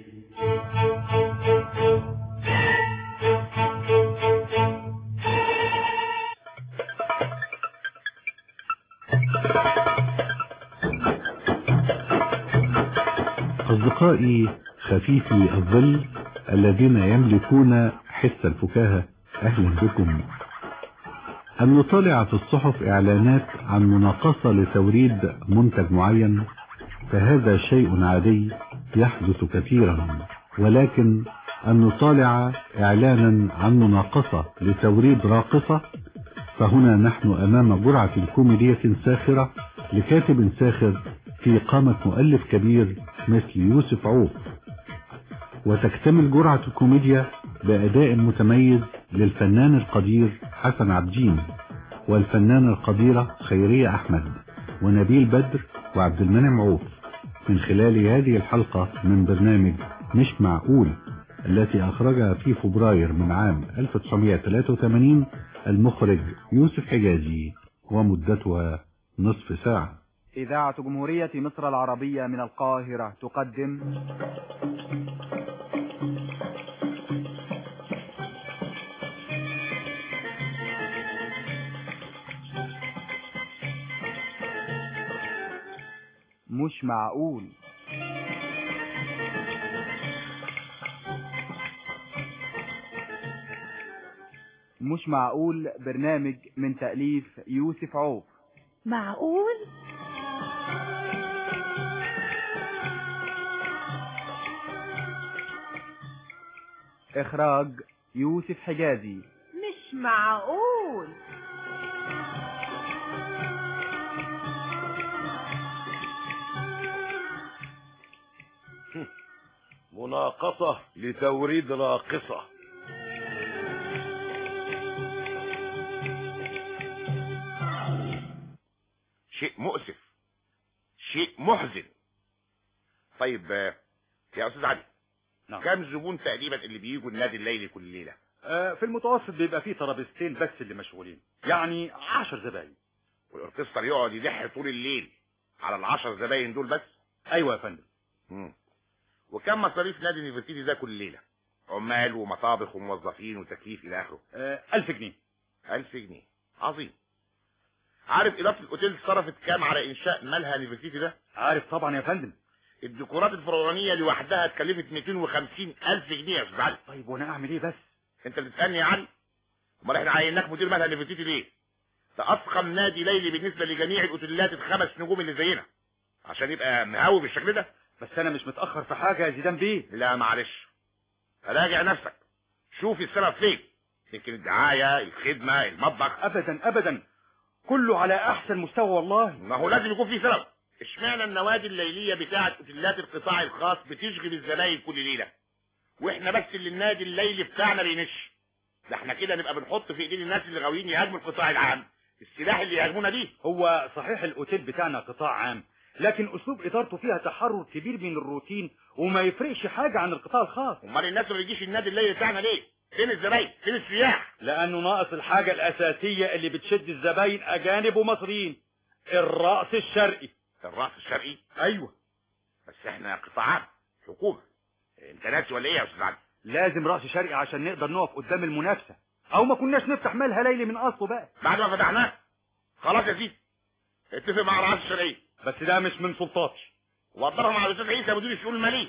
Speaker 2: أصدقائي خفيفي الظل الذين يملكون حس الفكاهة أهلا بكم أن نطالع في الصحف إعلانات عن مناقصة لتوريد منتج معين فهذا شيء عادي يحدث كثيرا ولكن أن نطالع إعلانا عن مناقصة لتوريد راقصة فهنا نحن أمام جرعة كوميدية ساخرة لكاتب ساخر في قامة مؤلف كبير مثل يوسف عوف وتكتمل جرعة الكوميديا بأداء متميز للفنان القدير حسن عبدين والفنانة القديرة خيرية أحمد ونبيل بدر وعبد المنعم عوف من خلال هذه الحلقة من برنامج مش معقول التي أخرجها في فبراير من عام 1983 المخرج يوسف حجازي ومدتها نصف ساعة
Speaker 11: إذاعة جمهورية مصر العربية من القاهرة تقدم مش معقول مش معقول برنامج من تأليف يوسف عوف
Speaker 12: معقول
Speaker 11: إخراج يوسف حجازي
Speaker 12: مش معقول
Speaker 13: مناقصة لتوريد راقصة
Speaker 14: شيء مؤسف شيء محزن طيب آه، يا استاذ علي
Speaker 15: نعم.
Speaker 14: كم زبون تقريبا اللي بيجوا النادي الليلي كل ليله
Speaker 15: آه، في المتوسط بيبقى فيه ترابيزتين بس اللي مشغولين يعني عشر زباين
Speaker 14: والاوركسترا يقعد يدح طول الليل على العشر زباين دول بس
Speaker 15: ايوه يا فندم
Speaker 14: مم. وكم مصاريف نادي نيفرتيتي ده كل ليله عمال ومطابخ وموظفين وتكييف الى اخره
Speaker 15: آه، ألف جنيه
Speaker 14: ألف جنيه عظيم عارف إدارة الأوتيل صرفت كام على إنشاء مالها نيفرتيتي ده؟
Speaker 15: عارف طبعا يا فندم
Speaker 14: الديكورات الفرعونية لوحدها اتكلفت 250 ألف جنيه يا أستاذ علي
Speaker 15: طيب وانا اعمل ايه بس
Speaker 14: أنت بتسألني يا علي؟ أمال إحنا عيناك مدير مالها نيفرتيتي ليه؟ ده أفخم نادي ليلي بالنسبة لجميع الأوتيلات الخمس نجوم اللي زينا عشان يبقى مهاوي بالشكل ده؟
Speaker 15: بس انا مش متاخر في حاجه يا زيدان بيه
Speaker 14: لا معلش راجع نفسك شوف السبب فين يمكن الدعاية الخدمة المطبخ
Speaker 15: ابدا ابدا كله على احسن مستوى والله
Speaker 14: ما هو لازم يكون في سبب اشمعنى النوادي الليلية بتاعة اوتيلات القطاع الخاص بتشغل الزباين كل ليلة واحنا بس اللي النادي الليلي بتاعنا بينش ده احنا كده نبقى بنحط في ايدين الناس اللي غاويين يهاجموا القطاع العام السلاح اللي يهاجمونا بيه
Speaker 15: هو صحيح الاوتيل بتاعنا قطاع عام لكن اسلوب ادارته فيها تحرر كبير من الروتين وما يفرقش حاجه عن القطاع الخاص
Speaker 14: امال الناس ما بيجيش النادي الليلي بتاعنا ليه فين الزباين فين السياح
Speaker 15: لانه ناقص الحاجه الاساسيه اللي بتشد الزباين اجانب ومصريين الرأس الشرقي
Speaker 14: الرأس الشرقي
Speaker 15: ايوه
Speaker 14: بس احنا قطاع عام حكومة انت ناسي ولا ايه يا استاذ علي
Speaker 15: لازم رأس شرقي عشان نقدر نقف قدام المنافسه او ما كناش نفتح مالها ليلي من اصله بقى
Speaker 14: بعد ما فتحناه خلاص يا سيدي اتفق مع الرئاسة الشرقية
Speaker 15: بس ده مش من سلطاتي
Speaker 14: وضرها مع الاستاذ عيسى مدير الشؤون المالية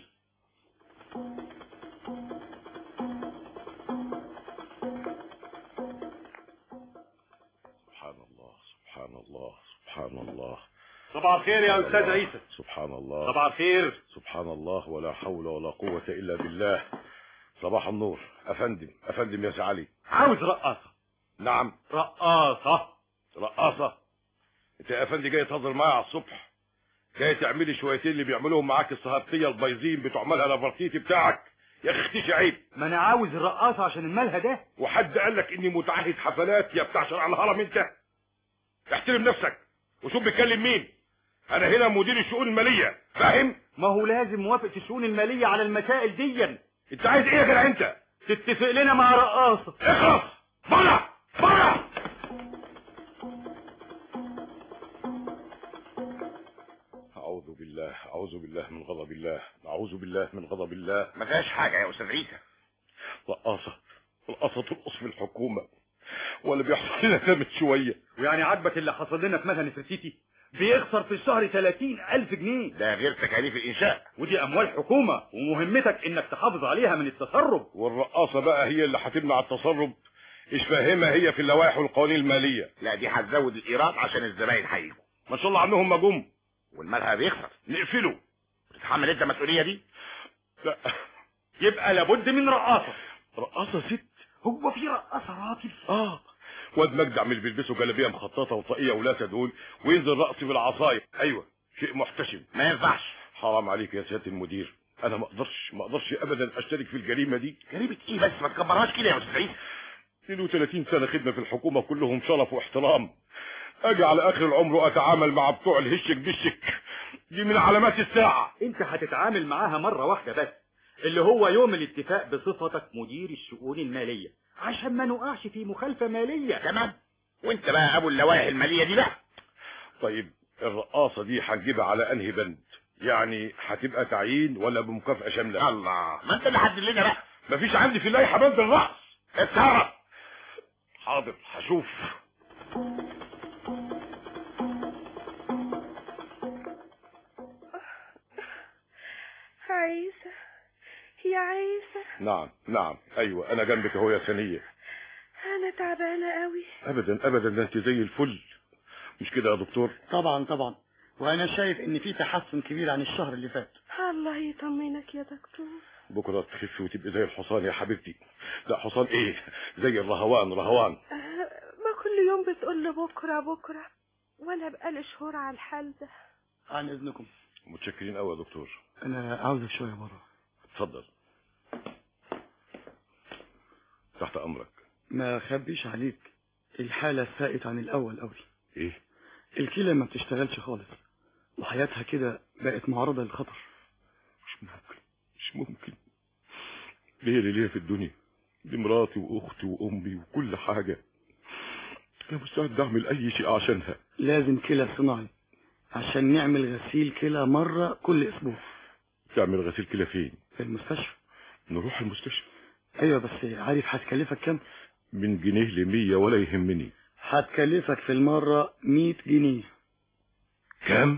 Speaker 13: سبحان الله سبحان الله سبحان الله
Speaker 15: صباح الخير يا استاذ عيسى
Speaker 13: سبحان الله
Speaker 15: صباح الخير
Speaker 13: سبحان الله ولا حول ولا قوة إلا بالله صباح النور أفندم أفندم يا سي علي
Speaker 15: عاوز رقاصه
Speaker 13: نعم
Speaker 15: رقاصه
Speaker 13: رقاصة أنت يا أفندي جاي تهزر معايا على الصبح جاي تعملي شويتين اللي بيعملوهم معاك الصهرتية البايظين بتوع مالها لافرتيتي بتاعك يا أخي اختيش عيب
Speaker 15: ما انا عاوز الرقاصه عشان المالها ده
Speaker 13: وحد قال لك إني متعهد حفلات يا بتاع شرع الهرم أنت احترم نفسك وشوف بيتكلم مين أنا هنا مدير الشؤون المالية فاهم
Speaker 15: ما هو لازم موافقه الشؤون الماليه على المسائل ديا
Speaker 13: أنت عايز إيه يا جدع أنت
Speaker 15: تتفق لنا مع رقاصه
Speaker 13: اخلص بره بره أعوذ بالله أعوذ بالله من غضب الله أعوذ بالله من غضب الله
Speaker 14: ما فيهاش حاجة يا استاذ عيسى
Speaker 13: رقاصة رقاصة ترقص في الحكومة ولا بيحصل لنا ده من شوية
Speaker 15: ويعني عاجبك اللي حصل لنا في مدى نفرتيتي بيخسر في الشهر 30 ألف جنيه
Speaker 14: ده غير تكاليف الإنشاء
Speaker 15: ودي أموال حكومة ومهمتك إنك تحافظ عليها من التسرب
Speaker 13: والرقاصة بقى هي اللي هتمنع التسرب ايش فاهمها هي في اللوائح والقوانين المالية
Speaker 14: لا دي هتزود الإيراد عشان الزباين هيجوا
Speaker 13: ما شاء الله عنهم ما جم
Speaker 14: والمالها بيخسر
Speaker 13: نقفله
Speaker 14: تتحمل انت المسؤولية دي
Speaker 13: لا
Speaker 15: يبقى لابد من رقاصة
Speaker 13: رقاصة ست
Speaker 15: هو في رقاصة راجل
Speaker 13: اه واد مجدع مش بيلبسوا جلابيه مخططه وطاقيه ولا دول وينزل رقص بالعصايه ايوه شيء محتشم
Speaker 14: ما ينفعش
Speaker 13: حرام عليك يا سياده المدير انا ما اقدرش ما اقدرش ابدا اشترك في الجريمه دي
Speaker 14: جريمة ايه بس ما تكبرهاش كده يا استاذ عيسى
Speaker 13: 32 سنه خدمه في الحكومه كلهم شرف واحترام اجي على اخر العمر واتعامل مع بتوع الهشك بشك دي من علامات الساعه
Speaker 15: انت هتتعامل معاها مرة واحدة بس اللي هو يوم الاتفاق بصفتك مدير الشؤون المالية عشان ما نقعش في مخالفة مالية
Speaker 14: تمام وانت بقى ابو اللوائح المالية دي بقى
Speaker 13: طيب الرقاصه دي هنجيبها على انهي بند يعني هتبقى تعيين ولا بمكافاه شامله
Speaker 14: الله ما انت اللي حدد لنا بقى
Speaker 13: مفيش عندي في اللائحه بند الرقص
Speaker 14: اتصرف
Speaker 13: حاضر هشوف
Speaker 16: عيسى يا عيسى
Speaker 13: نعم نعم ايوه انا جنبك اهو يا ثانيه
Speaker 16: انا تعبانه قوي
Speaker 13: ابدا ابدا ده انت زي الفل مش كده يا دكتور
Speaker 17: طبعا طبعا وانا شايف ان في تحسن كبير عن الشهر اللي فات
Speaker 16: الله يطمنك يا دكتور
Speaker 13: بكره تخفي وتبقي زي الحصان يا حبيبتي لا حصان ايه زي الرهوان رهوان
Speaker 16: آه، ما كل يوم بتقول لي بكره بكره وانا بقالي شهور على الحال ده
Speaker 17: عن اذنكم
Speaker 13: متشكرين قوي يا دكتور
Speaker 17: انا عاوزك شويه بره
Speaker 13: اتفضل تحت امرك
Speaker 17: ما خبيش عليك الحاله ساءت عن الاول قوي
Speaker 13: ايه
Speaker 17: الكلى ما بتشتغلش خالص وحياتها كده بقت معرضه للخطر
Speaker 13: مش ممكن مش ممكن ليه اللي ليا في الدنيا دي مراتي واختي وامي وكل حاجه انا مستعد اعمل اي شيء عشانها
Speaker 17: لازم كلى صناعي عشان نعمل غسيل كلى مره كل اسبوع
Speaker 13: تعمل غسيل كلى فين
Speaker 17: في المستشفى
Speaker 13: نروح المستشفى
Speaker 17: ايوه بس عارف هتكلفك كام
Speaker 13: من جنيه لمية ولا يهمني
Speaker 17: هتكلفك في المره 100 جنيه
Speaker 13: كام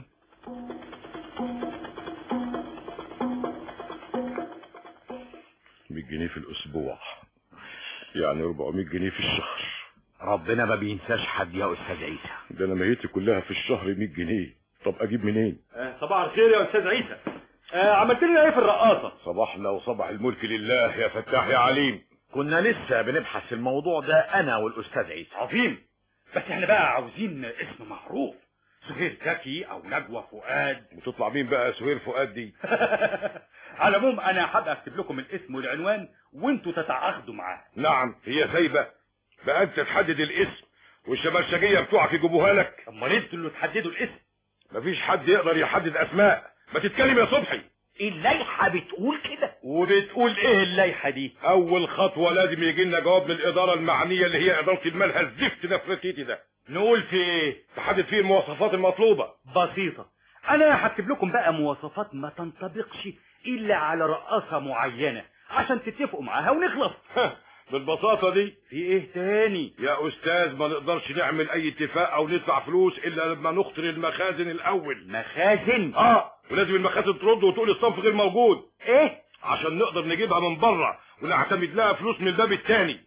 Speaker 13: مية جنيه في الاسبوع يعني 400 جنيه في الشهر
Speaker 14: ربنا ما بينساش حد يا استاذ عيسى
Speaker 13: ده انا ميتي كلها في الشهر 100 جنيه طب اجيب منين
Speaker 15: آه، صباح الخير يا استاذ عيسى آه، عملت لنا ايه في الرقاصه
Speaker 13: صباحنا وصباح الملك لله يا فتاح يا عليم
Speaker 14: كنا لسه بنبحث الموضوع ده انا والاستاذ عيسى
Speaker 15: عظيم بس احنا بقى عاوزين اسم معروف سهير زكي او نجوى فؤاد
Speaker 13: وتطلع مين بقى سهير فؤاد دي
Speaker 15: على العموم انا هبقى اكتب لكم الاسم والعنوان وانتوا تتعاقدوا معاه
Speaker 13: نعم هي خايبه بقى انت تحدد الاسم والشمرشجيه بتوعك يجيبوها لك
Speaker 15: امال انتوا اللي تحددوا الاسم
Speaker 13: مفيش حد يقدر يحدد اسماء ما تتكلم يا صبحي
Speaker 14: اللائحه بتقول كده
Speaker 15: وبتقول ايه اللائحه دي
Speaker 13: اول خطوه لازم يجي لنا جواب من الاداره المعنيه اللي هي اداره المالها الزفت نفرتيتي ده
Speaker 15: نقول في ايه
Speaker 13: تحدد فيه المواصفات المطلوبه
Speaker 15: بسيطه انا هكتب لكم بقى مواصفات ما تنطبقش الا على رقاصه معينه عشان تتفقوا معاها ونخلص
Speaker 13: بالبساطه دي
Speaker 15: في ايه تاني
Speaker 13: يا استاذ ما نقدرش نعمل اي اتفاق او ندفع فلوس الا لما نخطر المخازن الاول
Speaker 15: مخازن
Speaker 13: اه ولازم المخازن ترد وتقول الصنف غير موجود
Speaker 15: ايه
Speaker 13: عشان نقدر نجيبها من بره ونعتمد لها فلوس من الباب التاني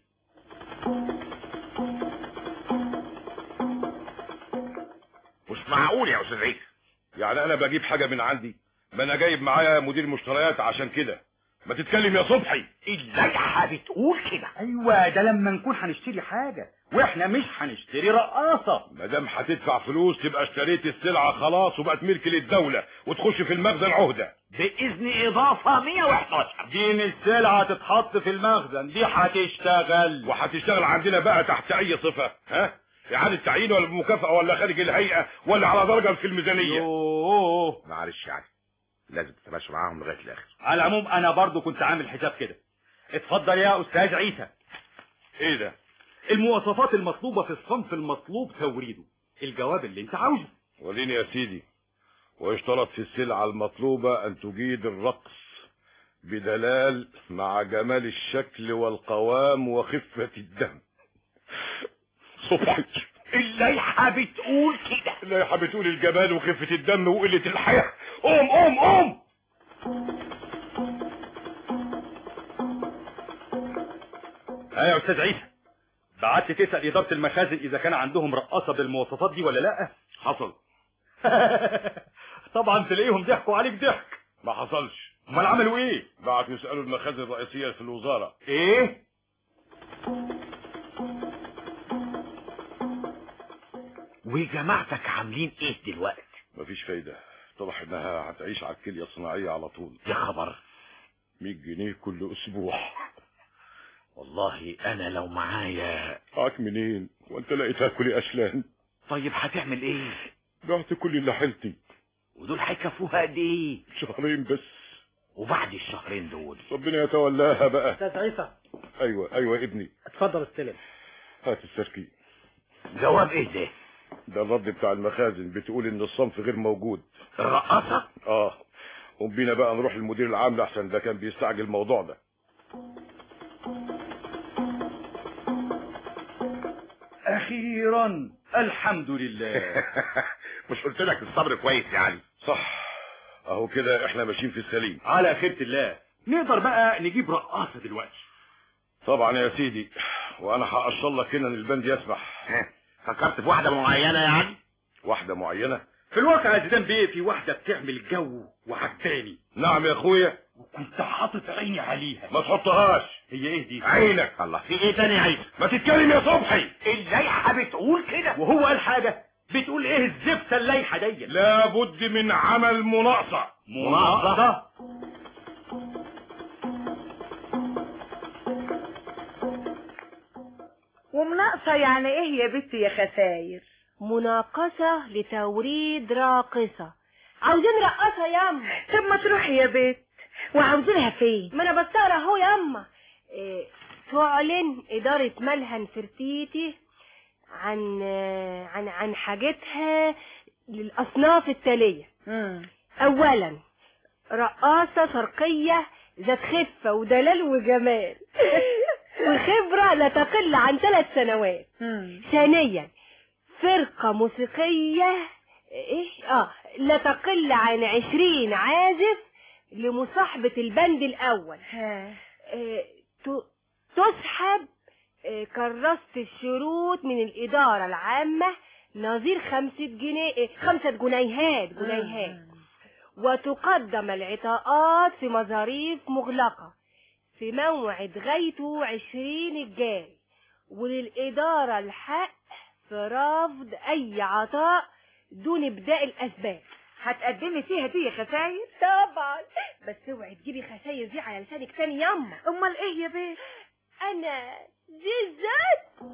Speaker 14: مش معقول يا استاذ عيسى
Speaker 13: يعني انا بجيب حاجه من عندي ما انا جايب معايا مدير مشتريات عشان كده ما تتكلم يا صبحي
Speaker 14: اللائحه بتقول كده
Speaker 15: ايوه ده لما نكون هنشتري حاجه واحنا مش هنشتري رقاصه
Speaker 13: ما دام هتدفع فلوس تبقى اشتريت السلعه خلاص وبقت ملك للدوله وتخش في المخزن عهده
Speaker 14: باذن اضافه 111
Speaker 15: دي مش سلعه تتحط في المخزن دي هتشتغل
Speaker 13: وهتشتغل عندنا بقى تحت اي صفه ها اعاده تعيين ولا بمكافاه ولا خارج الهيئه ولا على درجه في الميزانيه
Speaker 15: يوه
Speaker 14: معلش يعني لازم تتماشى معاهم لغايه الاخر
Speaker 15: على العموم انا برضو كنت عامل حساب كده اتفضل يا استاذ عيسى
Speaker 13: ايه ده
Speaker 15: المواصفات المطلوبه في الصنف المطلوب توريده الجواب اللي انت عاوزه
Speaker 13: وريني يا سيدي ويشترط في السلعة المطلوبة أن تجيد الرقص بدلال مع جمال الشكل والقوام وخفة الدم صبحي
Speaker 14: اللائحه بتقول كده
Speaker 13: اللائحة بتقول الجمال وخفة الدم وقلة الحياة قوم قوم قوم
Speaker 15: ها يا استاذ عيسى بعت تسال اداره المخازن اذا كان عندهم رقاصه بالمواصفات دي ولا لا
Speaker 13: حصل
Speaker 15: طبعا تلاقيهم ضحكوا عليك ضحك
Speaker 13: ما حصلش
Speaker 15: امال عملوا ايه
Speaker 13: بعت يسألوا المخازن الرئيسية في الوزارة
Speaker 15: ايه
Speaker 14: وجماعتك عاملين ايه دلوقتي
Speaker 13: مفيش فايدة اتضح انها هتعيش على الكلية الصناعية على طول
Speaker 14: يا خبر
Speaker 13: 100 جنيه كل اسبوع
Speaker 14: والله انا لو معايا
Speaker 13: معاك منين وانت لقيت تاكل اشلان
Speaker 14: طيب هتعمل ايه
Speaker 13: بعت كل اللي حيلتي
Speaker 14: ودول هيكفوها قد ايه
Speaker 13: شهرين بس
Speaker 14: وبعد الشهرين دول
Speaker 13: ربنا يتولاها بقى
Speaker 17: استاذ عيسى
Speaker 13: ايوه ايوه ابني
Speaker 17: اتفضل استلم
Speaker 13: هات السركي
Speaker 14: جواب ايه ده
Speaker 13: ده الرد بتاع المخازن بتقول ان الصنف غير موجود
Speaker 14: الرقاصه
Speaker 13: اه قوم بينا بقى نروح للمدير العام لحسن ده كان بيستعجل الموضوع ده
Speaker 15: اخيرا الحمد لله
Speaker 14: مش قلت لك الصبر كويس يعني
Speaker 13: صح اهو كده احنا ماشيين في السليم
Speaker 15: على خيرة الله نقدر بقى نجيب رقاصة دلوقتي
Speaker 13: طبعا يا سيدي وانا هقشر لك هنا ان البند يسمح
Speaker 14: فكرت في واحدة معينة يعني
Speaker 13: واحدة معينة
Speaker 15: في الواقع يا زيدان بيه في واحدة بتعمل جو وعجباني
Speaker 13: نعم يا اخويا
Speaker 15: كنت حاطط عيني عليها
Speaker 13: ما تحطهاش
Speaker 15: هي ايه دي
Speaker 13: عينك
Speaker 14: الله في ايه تاني يا عيسى
Speaker 13: ما تتكلم يا صبحي
Speaker 15: الليحة بتقول كده وهو قال حاجة بتقول ايه الزبسة الليحة دي
Speaker 13: لابد من عمل مناقصة
Speaker 15: مناقصة
Speaker 12: ومناقصة يعني ايه يا بنتي يا خساير
Speaker 4: مناقصة لتوريد راقصة عاوزين رقاصة ياما
Speaker 12: طب ما تروحي يا بنت وعاوزينها فين
Speaker 4: ما انا بستقرا اهو ياما إيه تعلن إدارة ملهى نفرتيتي عن عن عن حاجتها للأصناف التالية أولا رقاصة شرقية ذات خفة ودلال وجمال وخبرة لا تقل عن ثلاث سنوات ثانيا فرقة موسيقية ايه اه لا تقل عن عشرين عازف لمصاحبة البند الأول آه ت- تسحب آه، كراسة الشروط من الإدارة العامة نظير خمسة جنيه آه، خمسة جنيهات جنيهات وتقدم العطاءات في مظاريف مغلقة في موعد غايته عشرين الجاي وللإدارة الحق في رفض أي عطاء دون إبداء الأسباب
Speaker 12: هتقدمي فيها دي يا خساير
Speaker 4: طبعا بس اوعي تجيبي خساير دي على لسانك تاني ياما
Speaker 12: امال ايه يا بيه
Speaker 4: انا زيزات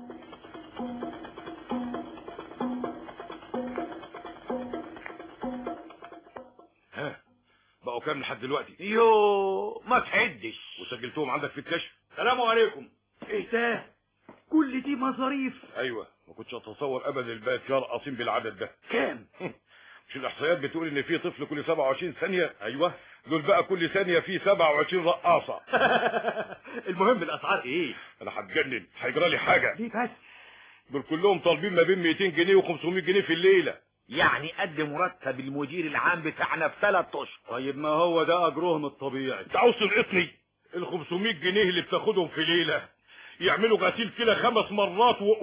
Speaker 13: ها بقوا كام لحد دلوقتي
Speaker 14: يو ما تعدش
Speaker 13: وسجلتهم عندك في الكشف
Speaker 15: السلام عليكم ايه ده كل دي مظاريف
Speaker 13: ايوه ما كنتش اتصور ابدا الباقي يرقصين بالعدد ده
Speaker 15: كام
Speaker 13: مش الاحصائيات بتقول ان في طفل كل 27 ثانيه ايوه دول بقى كل ثانيه في 27 رقاصه
Speaker 15: المهم الاسعار ايه
Speaker 13: انا هتجنن هيجرى لي حاجه
Speaker 15: ليه بس
Speaker 13: دول كلهم طالبين ما بين 200 جنيه و500 جنيه في الليله
Speaker 14: يعني قد مرتب المدير العام بتاعنا في ثلاث اشهر
Speaker 15: طيب ما هو ده اجرهم الطبيعي
Speaker 13: انت عاوز تلقطني ال 500 جنيه اللي بتاخدهم في ليله يعملوا غسيل كلى خمس مرات و...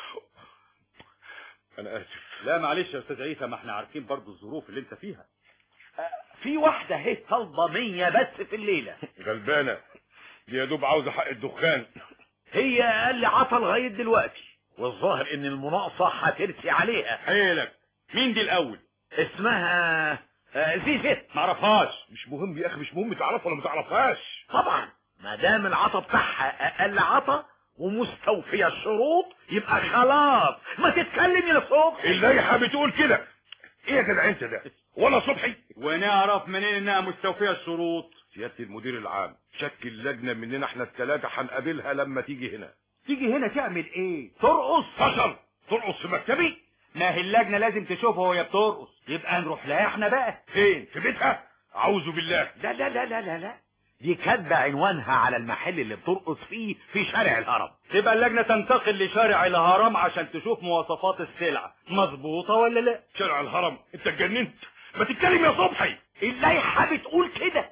Speaker 13: انا اسف
Speaker 15: لا معلش يا استاذ عيسى ما احنا عارفين برضو الظروف اللي انت فيها
Speaker 14: في واحدة هي طالبة مية بس في الليلة
Speaker 13: غلبانه دي يا دوب عاوزه حق الدخان
Speaker 14: هي اقل عطا لغاية دلوقتي والظاهر ان المناقصة هترسي عليها
Speaker 13: حيلك مين دي الاول
Speaker 14: اسمها آه، زيزت
Speaker 13: معرفهاش مش مهم يا اخي مش مهم تعرفها ولا ما تعرفهاش
Speaker 14: طبعا ما دام العطا بتاعها اقل عطا ومستوفية الشروط يبقى خلاص ما تتكلم يا صبحي
Speaker 13: اللائحه بتقول كده ايه يا جدع انت ده وانا صبحي
Speaker 15: ونعرف منين انها مستوفيه الشروط
Speaker 13: سياده المدير العام شكل لجنه مننا احنا الثلاثه هنقابلها لما تيجي هنا
Speaker 15: تيجي هنا تعمل ايه
Speaker 14: ترقص
Speaker 13: فشل ترقص في مكتبي
Speaker 15: ما هي اللجنه لازم تشوفها وهي بترقص يبقى نروح لها احنا بقى
Speaker 13: فين في بيتها اعوذ بالله
Speaker 14: لا لا لا لا لا لا دي كاتبة عنوانها على المحل اللي بترقص فيه في شارع الهرم
Speaker 15: تبقى اللجنه تنتقل لشارع الهرم عشان تشوف مواصفات السلعه مظبوطه ولا لا
Speaker 13: شارع الهرم انت اتجننت ما تتكلم يا صبحي
Speaker 14: اللائحة بتقول كده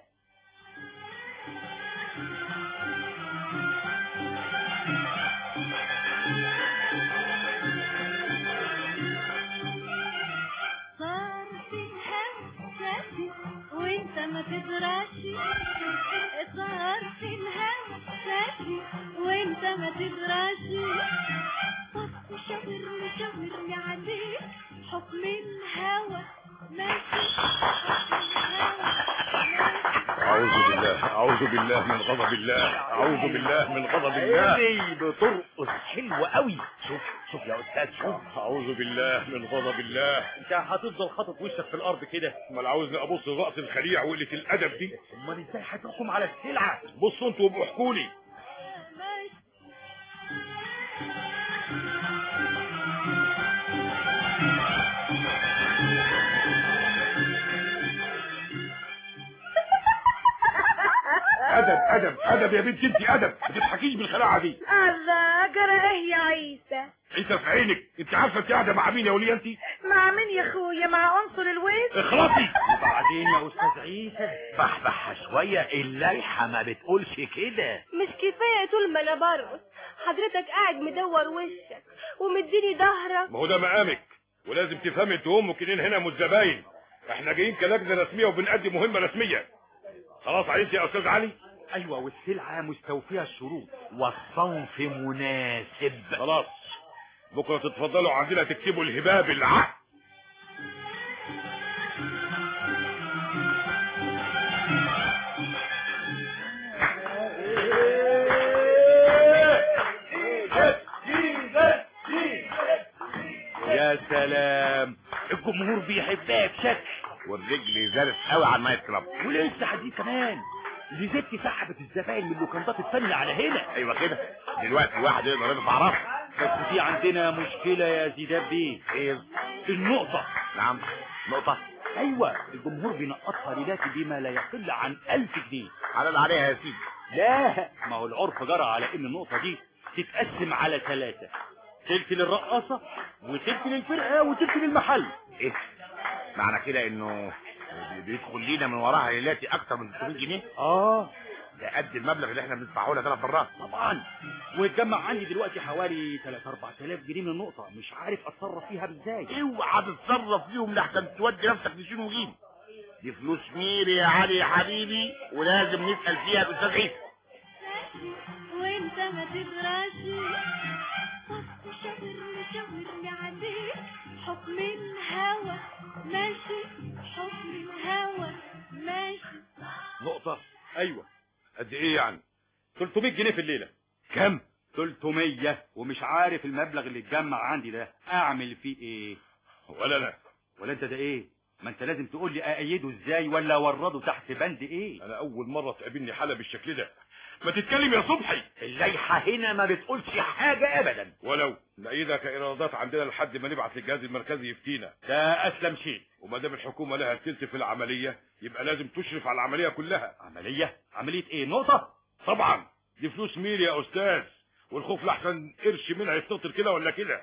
Speaker 10: صار في الهمسة وانت ما تدراشي صار في الهمسة وانت ما تدراشي طب شاور شاور عليك حكم الهوى ماشي حكم الهوى
Speaker 13: اعوذ بالله اعوذ بالله من غضب الله اعوذ بالله من غضب الله
Speaker 14: اللي بترقص حلو قوي شوف شوف يا استاذ شوف
Speaker 13: اعوذ بالله من غضب الله
Speaker 15: انت هتفضل حاطط وشك في الارض كده
Speaker 13: امال عاوزني ابص الرأس الخليع وقلة الادب دي
Speaker 15: امال ازاي هتحكم على السلعه
Speaker 13: بصوا انتوا وابقوا احكوا لي ادب ادب ادب يا بنت انت ادب ما تضحكيش بالخلاعه دي
Speaker 12: الله جرى ايه يا عيسى
Speaker 13: عيسى في عينك انت عارفه انت قاعده مع مين يا وليه انت
Speaker 12: مع مين يا اخويا مع عنصر الويل
Speaker 13: اخلصي
Speaker 15: وبعدين يا استاذ عيسى
Speaker 5: بحبح شوية اللائحة ما بتقولش كده
Speaker 16: مش كفاية طول ما انا برقص حضرتك قاعد مدور وشك ومديني ظهرك
Speaker 13: ما هو ده مقامك ولازم تفهمي انتوا امك انين هنا مش زباين احنا جايين كلجنه رسميه وبنأدي مهمه رسميه خلاص عايز يا استاذ علي
Speaker 15: ايوه والسلعه مستوفيه الشروط
Speaker 5: والصنف مناسب
Speaker 13: خلاص بكره تتفضلوا عندنا تكتبوا الهباب العقد
Speaker 5: يا سلام الجمهور بيحبها بشكل
Speaker 14: والرجل زارف قوي على النايت كلاب
Speaker 5: ولسه حديد كمان زيزتي سحبت الزباين من اللوكندات التانية على هنا
Speaker 14: ايوه كده دلوقتي واحد يقدر يرفع راسه
Speaker 15: بس في عندنا مشكله يا زيدان بيه
Speaker 14: ايه
Speaker 15: النقطه
Speaker 14: نعم نقطة
Speaker 15: ايوه الجمهور بينقصها ليلاتي بما لا يقل عن ألف جنيه
Speaker 14: حلال عليها يا سيدي
Speaker 15: لا ما هو العرف جرى على ان النقطه دي تتقسم على ثلاثه تلت للرقاصه وتلت للفرقه وتلت للمحل
Speaker 14: ايه معنى كده انه بيدخل لينا من وراها ليلاتي اكتر من 300 جنيه
Speaker 15: اه
Speaker 14: ده قد المبلغ اللي احنا بندفعه لها ثلاث مرات
Speaker 15: طبعا واتجمع عندي دلوقتي حوالي 3 4000 جنيه من النقطه مش عارف اتصرف فيها ازاي
Speaker 14: اوعى تتصرف فيهم لحسن تودي نفسك لشين وجيم دي فلوس ميري يا علي يا حبيبي ولازم نسال فيها الاستاذ عيسى
Speaker 10: وانت ما تدراشي بص شاور شاورني عليك حكم الهوى ماشي حكم الهوى ماشي
Speaker 13: نقطة ايوه قد ايه يعني
Speaker 15: 300 جنيه في الليله
Speaker 13: كم
Speaker 15: 300 ومش عارف المبلغ اللي اتجمع عندي ده اعمل فيه ايه
Speaker 13: ولا لا
Speaker 15: ولا انت ده ايه ما انت لازم تقول لي اأيده ازاي ولا اورده تحت بند ايه
Speaker 13: انا اول مرة تقابلني حالة بالشكل ده ما تتكلم يا صبحي
Speaker 5: اللائحة هنا ما بتقولش حاجة ابدا
Speaker 13: ولو نأيدها كإيرادات عندنا لحد ما نبعت للجهاز المركزي يفتينا
Speaker 15: ده اسلم شيء
Speaker 13: وما دام الحكومة لها التلت في العملية يبقى لازم تشرف على العملية كلها
Speaker 15: عمليه عمليه ايه نقطه
Speaker 13: طبعا دي فلوس ميري يا استاذ والخوف لحسن قرش منها يتنطر كده ولا كده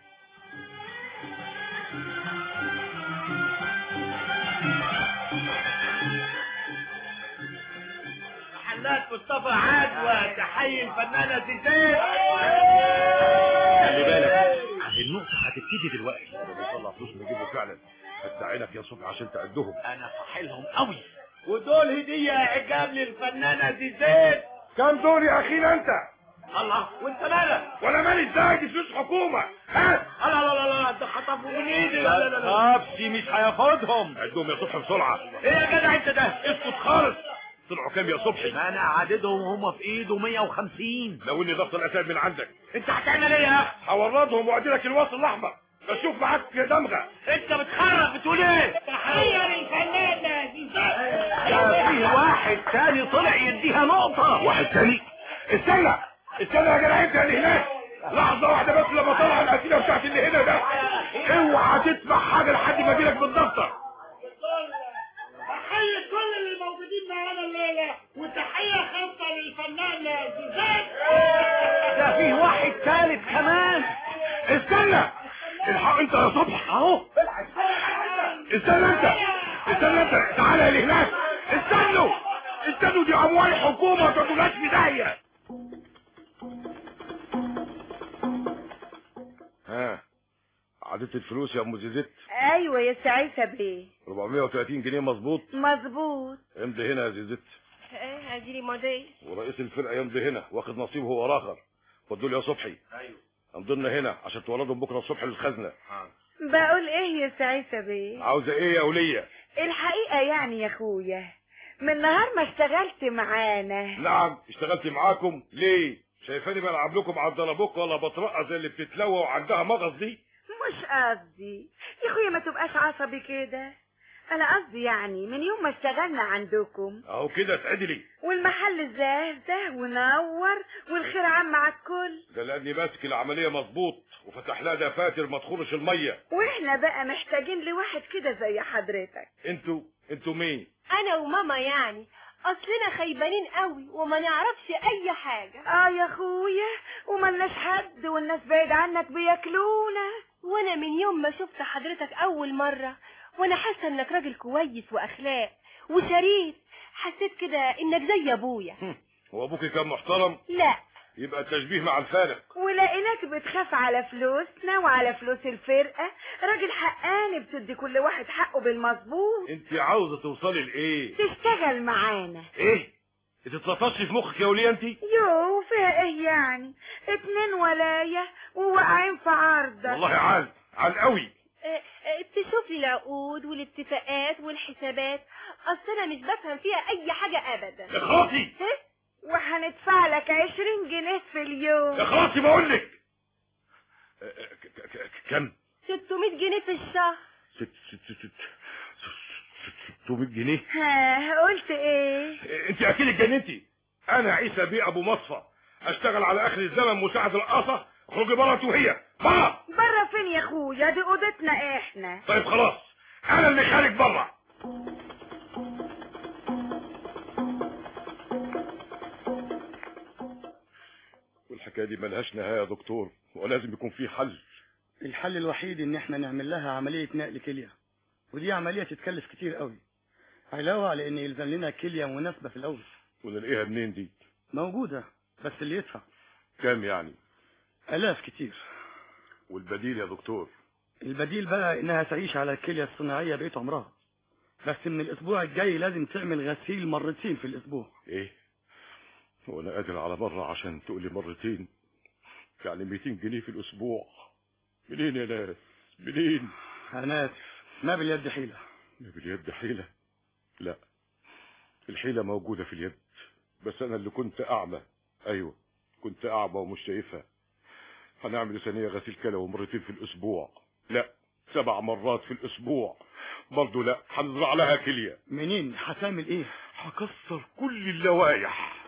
Speaker 5: محلات مصطفى عدوى تحيي الفنانة زيزان
Speaker 15: خلي بالك النقطه هتبتدي دلوقتي
Speaker 13: بنطلع فلوس نجيبه فعلا فتح عينك يا صبحي عشان تقدهم
Speaker 5: انا صاحلهم قوي ودول هدية اعجاب للفنانة زيزان
Speaker 13: كم دول يا اخينا انت
Speaker 5: الله وانت مالك
Speaker 13: ولا مالي ازاي دي فلوس حكومة هات
Speaker 5: لا لا لا لا ده خطفوا من ايدي لا لا لا لا
Speaker 15: خافش مش هياخدهم
Speaker 13: عدهم يا صبحي بسرعة
Speaker 5: ايه يا جدع انت ده
Speaker 13: اسكت خالص طلعوا كام يا صبحي
Speaker 5: ما انا عددهم هم في ايده 150
Speaker 13: لو اني ضغط الاسد من عندك
Speaker 5: انت هتعمل ايه يا اخي
Speaker 13: هوردهم وادي لك الوصل الاحمر بشوف معاك يا دمغه
Speaker 5: انت بتخرب بتقول ايه تحية للفنانة زيزان في واحد تاني طلع يديها نقطة
Speaker 13: واحد تاني استنى استنى يا جدع انت اللي هناك لحظة واحدة بس لما طلع الأسئلة بتاعت اللي هنا ده اوعى تدفع حاجة لحد ما اجيلك بالدفتر
Speaker 10: تحية كل اللي موجودين معانا الليلة وتحية خاصة للفنانة زيزان
Speaker 5: ده في واحد ثالث كمان
Speaker 13: استنى الحق انت يا صبح
Speaker 5: اهو
Speaker 13: استنى انت استنى انت تعالى اللي هناك استنوا استنوا دي اموال حكومة ما تاكلهاش في داهية ها عدت الفلوس يا ام زيزت
Speaker 12: ايوه يا سعيسة بيه
Speaker 13: 430 جنيه مظبوط
Speaker 12: مظبوط
Speaker 13: امضي هنا يا زيزت
Speaker 16: ايه اديني ماضي
Speaker 13: ورئيس الفرقة يمضي هنا واخد نصيبه هو الاخر فضل يا صبحي
Speaker 15: ايوه
Speaker 13: امضينا هنا عشان توردهم بكره الصبح للخزنة
Speaker 12: بقول ايه يا سعيسة بيه
Speaker 13: عاوزة ايه يا ولية
Speaker 12: الحقيقة يعني يا اخويا من نهار ما اشتغلت معانا
Speaker 13: نعم اشتغلت معاكم ليه شايفاني بلعب لكم على الضربوك ولا بطرقة زي اللي بتتلوى وعندها مغص دي
Speaker 12: مش قصدي يا اخويا ما تبقاش عصبي كده انا قصدي يعني من يوم ما اشتغلنا عندكم
Speaker 13: اهو كده تعدلي
Speaker 12: والمحل زهزه ونور والخير عام على الكل
Speaker 13: ده لاني ماسك العملية مظبوط وفتح لها دفاتر ما تخرش المية
Speaker 12: واحنا بقى محتاجين لواحد كده زي حضرتك
Speaker 13: انتوا انتوا مين
Speaker 16: انا وماما يعني اصلنا خيبانين قوي وما نعرفش اي حاجة
Speaker 12: اه يا اخويا وملناش حد والناس بعيد عنك بياكلونا
Speaker 16: وانا من يوم ما شفت حضرتك اول مرة وانا حاسة انك راجل كويس واخلاق وشريف حسيت كده انك زي ابويا
Speaker 13: هو ابوك كان محترم
Speaker 16: لا
Speaker 13: يبقى التشبيه مع الفارق
Speaker 12: ولقيناك بتخاف على فلوسنا وعلى فلوس الفرقة راجل حقاني بتدي كل واحد حقه بالمظبوط
Speaker 13: انت عاوزه توصلي لايه
Speaker 12: تشتغل معانا
Speaker 13: ايه تتلطشي في مخك يا وليه انت
Speaker 12: يو فيها ايه يعني اتنين ولاية وواقعين في عرضك
Speaker 13: والله عال عال قوي
Speaker 16: اه، اه، تشوف لي العقود والاتفاقات والحسابات اصل انا مش بفهم فيها اي حاجة ابدا
Speaker 13: يا خلاصي
Speaker 12: وهندفع لك عشرين جنيه في اليوم
Speaker 13: يا خلاصي بقول لك كم
Speaker 16: 600 جنيه في الشهر
Speaker 13: ست ست ست 600 جنيه
Speaker 12: ها قلت ايه
Speaker 13: انت اكيد اتجننتي انا عيسى بيه ابو مصفى اشتغل على اخر الزمن مساعد القاصه اخرجي بره انت وهي بره
Speaker 12: بره فين يا اخويا دي اوضتنا احنا
Speaker 13: طيب خلاص انا اللي خارج بره والحكايه دي ملهاش نهايه يا دكتور ولازم يكون في حل
Speaker 17: الحل الوحيد ان احنا نعمل لها عملية نقل كلية ودي عملية تتكلف كتير قوي علاوة على ان يلزم لنا كلية مناسبة في الاول
Speaker 13: ونلاقيها منين دي
Speaker 17: موجودة بس اللي يدفع
Speaker 13: كام يعني
Speaker 17: الاف كتير
Speaker 13: والبديل يا دكتور
Speaker 17: البديل بقى انها تعيش على الكلية الصناعية بقيت عمرها بس من الاسبوع الجاي لازم تعمل غسيل مرتين في الاسبوع
Speaker 13: ايه وانا قادر على مرة عشان تقولي مرتين يعني 200 جنيه في الاسبوع منين يا ناس منين
Speaker 17: انا اسف ما باليد حيلة
Speaker 13: ما باليد حيلة لا الحيلة موجودة في اليد بس انا اللي كنت اعمى ايوه كنت اعمى ومش شايفها هنعمل ثانية غسيل كلى مرتين في الاسبوع لا سبع مرات في الاسبوع برضه لا هنزرع لها كلية
Speaker 17: منين هتعمل ايه
Speaker 13: هكسر كل اللوايح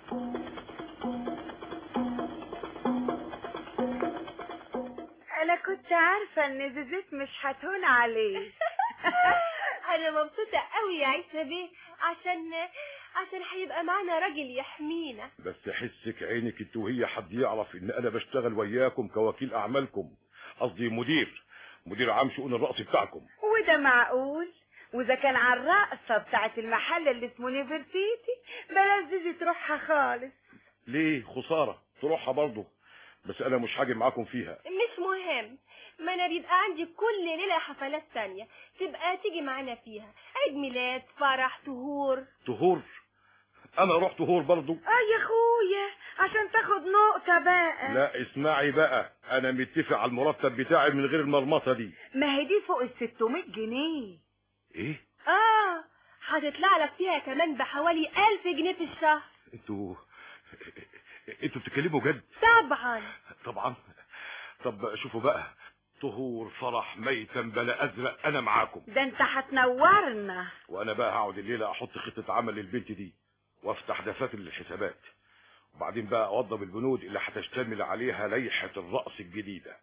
Speaker 12: انا كنت عارفة ان زيزيت مش هتهون عليه
Speaker 16: انا مبسوطة قوي يا عيسى بيه عشان عشان هيبقى معانا راجل يحمينا
Speaker 13: بس حسك عينك انت وهي حد يعرف ان انا بشتغل وياكم كوكيل اعمالكم قصدي مدير مدير عام شؤون الرأس بتاعكم
Speaker 12: وده معقول واذا كان على الرقصة بتاعت المحل اللي اسمه نيفرتيتي بلاش زيزي تروحها خالص
Speaker 13: ليه خسارة تروحها برضه بس انا مش هاجي معاكم فيها
Speaker 16: مش مهم ما انا بيبقى عندي كل ليلة حفلات تانية تبقى تيجي معانا فيها عيد ميلاد فرح طهور
Speaker 13: تهور انا رحت تهور برضه
Speaker 12: اه يا اخويا عشان تاخد نقطة بقى
Speaker 13: لا اسمعي بقى انا متفق على المرتب بتاعي من غير المرمطة دي
Speaker 12: ما هي دي فوق ال 600 جنيه
Speaker 13: ايه
Speaker 16: اه هتطلع لك فيها كمان بحوالي ألف جنيه في الشهر
Speaker 13: انتوا انتوا بتتكلموا جد
Speaker 16: طبعا
Speaker 13: طبعا طب شوفوا بقى طهور فرح ميتم بلا ازرق انا معاكم
Speaker 12: ده انت هتنورنا
Speaker 13: وانا بقى هقعد الليله احط خطه عمل للبنت دي وافتح دفاتر للحسابات وبعدين بقى اوضب البنود اللي هتشتمل عليها لائحه الرأس الجديده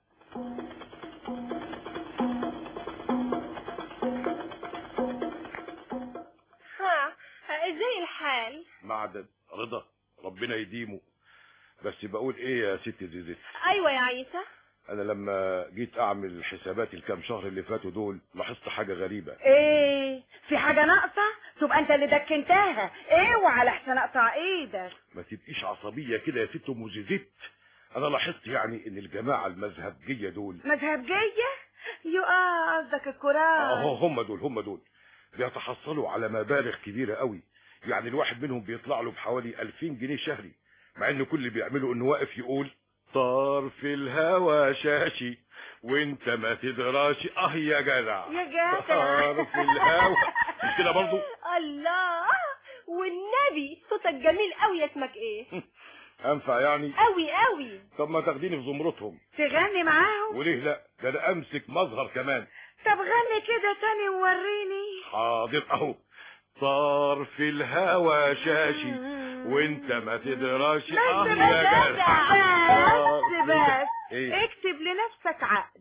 Speaker 16: ها ازاي الحال
Speaker 13: معدن رضا ربنا يديمه بس بقول ايه يا ست زيزت
Speaker 16: ايوه يا عيسى
Speaker 13: انا لما جيت اعمل حسابات الكام شهر اللي فاتوا دول لاحظت حاجه غريبه
Speaker 12: ايه في حاجة ناقصة تبقى انت اللي دكنتها ايه وعلى احسن اقطع ايدك
Speaker 13: ما تبقيش عصبيه كده يا ست ام زيزت انا لاحظت يعني ان الجماعه المذهبجيه دول
Speaker 12: مذهبجية يو اه قصدك الكرات
Speaker 13: اهو هم دول هم دول بيتحصلوا على مبالغ كبيره قوي يعني الواحد منهم بيطلع له بحوالي 2000 جنيه شهري مع ان كل اللي بيعمله انه واقف يقول طار في الهوى شاشي وانت ما تدراش اه يا جدع
Speaker 12: يا جدع.
Speaker 13: طار في الهوى مش كده برضه
Speaker 16: الله والنبي صوتك جميل قوي اسمك ايه
Speaker 13: انفع يعني
Speaker 16: قوي قوي
Speaker 13: طب ما تاخديني في زمرتهم
Speaker 12: تغني معاهم
Speaker 13: وليه لا ده انا امسك مظهر كمان
Speaker 12: طب غني كده تاني ووريني
Speaker 13: حاضر اهو طار في الهوى شاشي وانت ما تدراش
Speaker 12: بس
Speaker 13: اه
Speaker 12: بس
Speaker 13: يا جدع طار
Speaker 12: بس
Speaker 13: في الهوى-
Speaker 12: بس
Speaker 13: ايه
Speaker 12: اكتب لنفسك عقد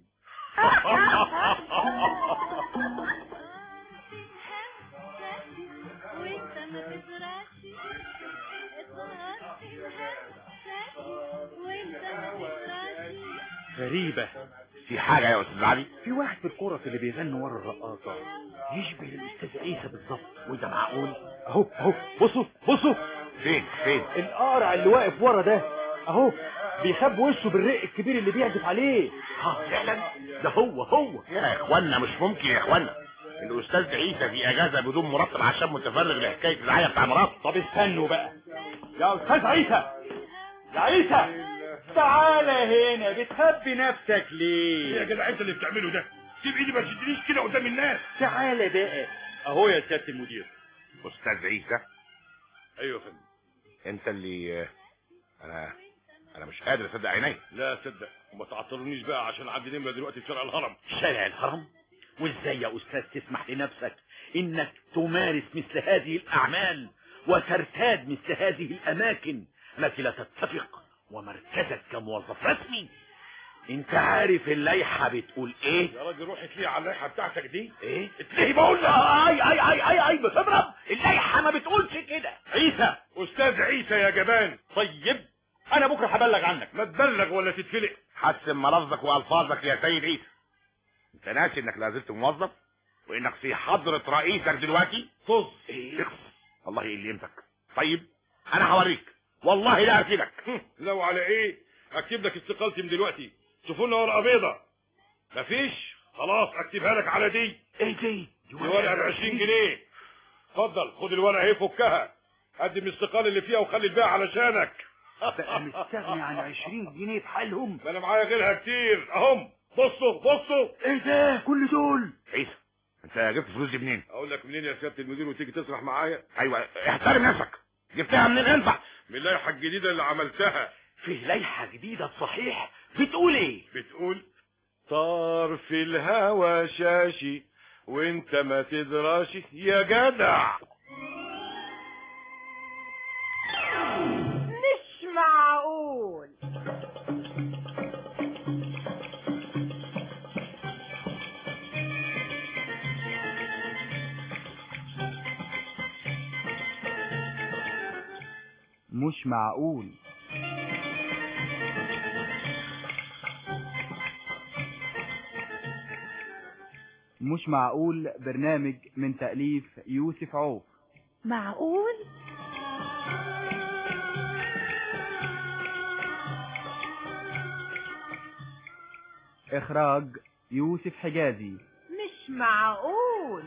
Speaker 15: غريبة
Speaker 14: في حاجة يا أستاذ علي
Speaker 15: في واحد في الكورة اللي بيغني ورا الرقاصة يشبه الأستاذ عيسى بالظبط وده معقول أهو أهو بصوا بصوا
Speaker 14: فين فين
Speaker 15: القارع اللي واقف ورا ده أهو بيخبي وشه بالرق الكبير اللي بيعزف عليه
Speaker 14: ها فعلا ده هو هو يا اخوانا مش ممكن يا اخوانا الاستاذ عيسى في اجازه بدون مرتب عشان متفرغ لحكايه العيا بتاع مراته
Speaker 15: طب استنوا بقى يا أستاذ عيسى يا عيسى تعالى هنا بتخبي نفسك ليه
Speaker 13: يا جدع انت اللي بتعمله ده سيب ايدي ما تشدنيش كده قدام الناس
Speaker 15: تعالى بقى اهو يا سياده المدير
Speaker 14: استاذ عيسى
Speaker 13: ايوه يا فندم
Speaker 14: انت اللي انا انا مش قادر اصدق عيني
Speaker 13: لا صدق وما تعطلونيش بقى عشان عندي نمره دلوقتي في شارع الهرم
Speaker 15: شارع الهرم وازاي يا استاذ تسمح لنفسك انك تمارس مثل هذه الاعمال وترتاد مثل هذه الاماكن التي لا تتفق ومركزك كموظف رسمي انت عارف اللائحه بتقول ايه
Speaker 13: يا راجل روح اتلهي على اللائحه بتاعتك دي
Speaker 15: ايه
Speaker 13: اتلهي بقول لك
Speaker 15: اي اي اي اي اي بتضرب اللائحه ما بتقولش كده
Speaker 13: عيسى استاذ عيسى يا جبان
Speaker 15: طيب انا بكره هبلغ عنك
Speaker 13: ما تبلغ ولا تتفلق
Speaker 14: حسن ملفظك والفاظك يا سيد عيسى انت ناسي انك لا زلت موظف وانك في حضرة رئيسك دلوقتي
Speaker 13: طز
Speaker 14: ايه الله يلمتك طيب انا هوريك والله لا ارفدك
Speaker 13: لو على ايه اكتب لك استقالتي من دلوقتي شوفوا لنا ورقه بيضه مفيش خلاص اكتبها لك على دي
Speaker 15: ايه دي
Speaker 13: دي ورقه ب 20 جنيه اتفضل خد الورقه اهي فكها قدم الاستقاله اللي فيها وخلي الباقي علشانك
Speaker 15: بقى مستغني عن 20 جنيه في حالهم
Speaker 13: ما انا معايا غيرها كتير اهم بصوا بصوا
Speaker 15: ايه ده كل دول
Speaker 14: عيسى انت جبت فلوس دي منين
Speaker 13: اقول لك منين يا سياده المدير وتيجي تسرح معايا
Speaker 14: ايوه احترم نفسك جبتها منين انت
Speaker 13: من اللائحه الجديده اللي عملتها
Speaker 15: فيه لائحه جديده صحيح بتقول ايه
Speaker 13: بتقول طار في الهوى شاشي وانت ما تدراش يا جدع
Speaker 12: مش معقول
Speaker 11: مش معقول مش معقول برنامج من تأليف يوسف عوف
Speaker 18: معقول
Speaker 11: إخراج يوسف حجازي
Speaker 12: مش معقول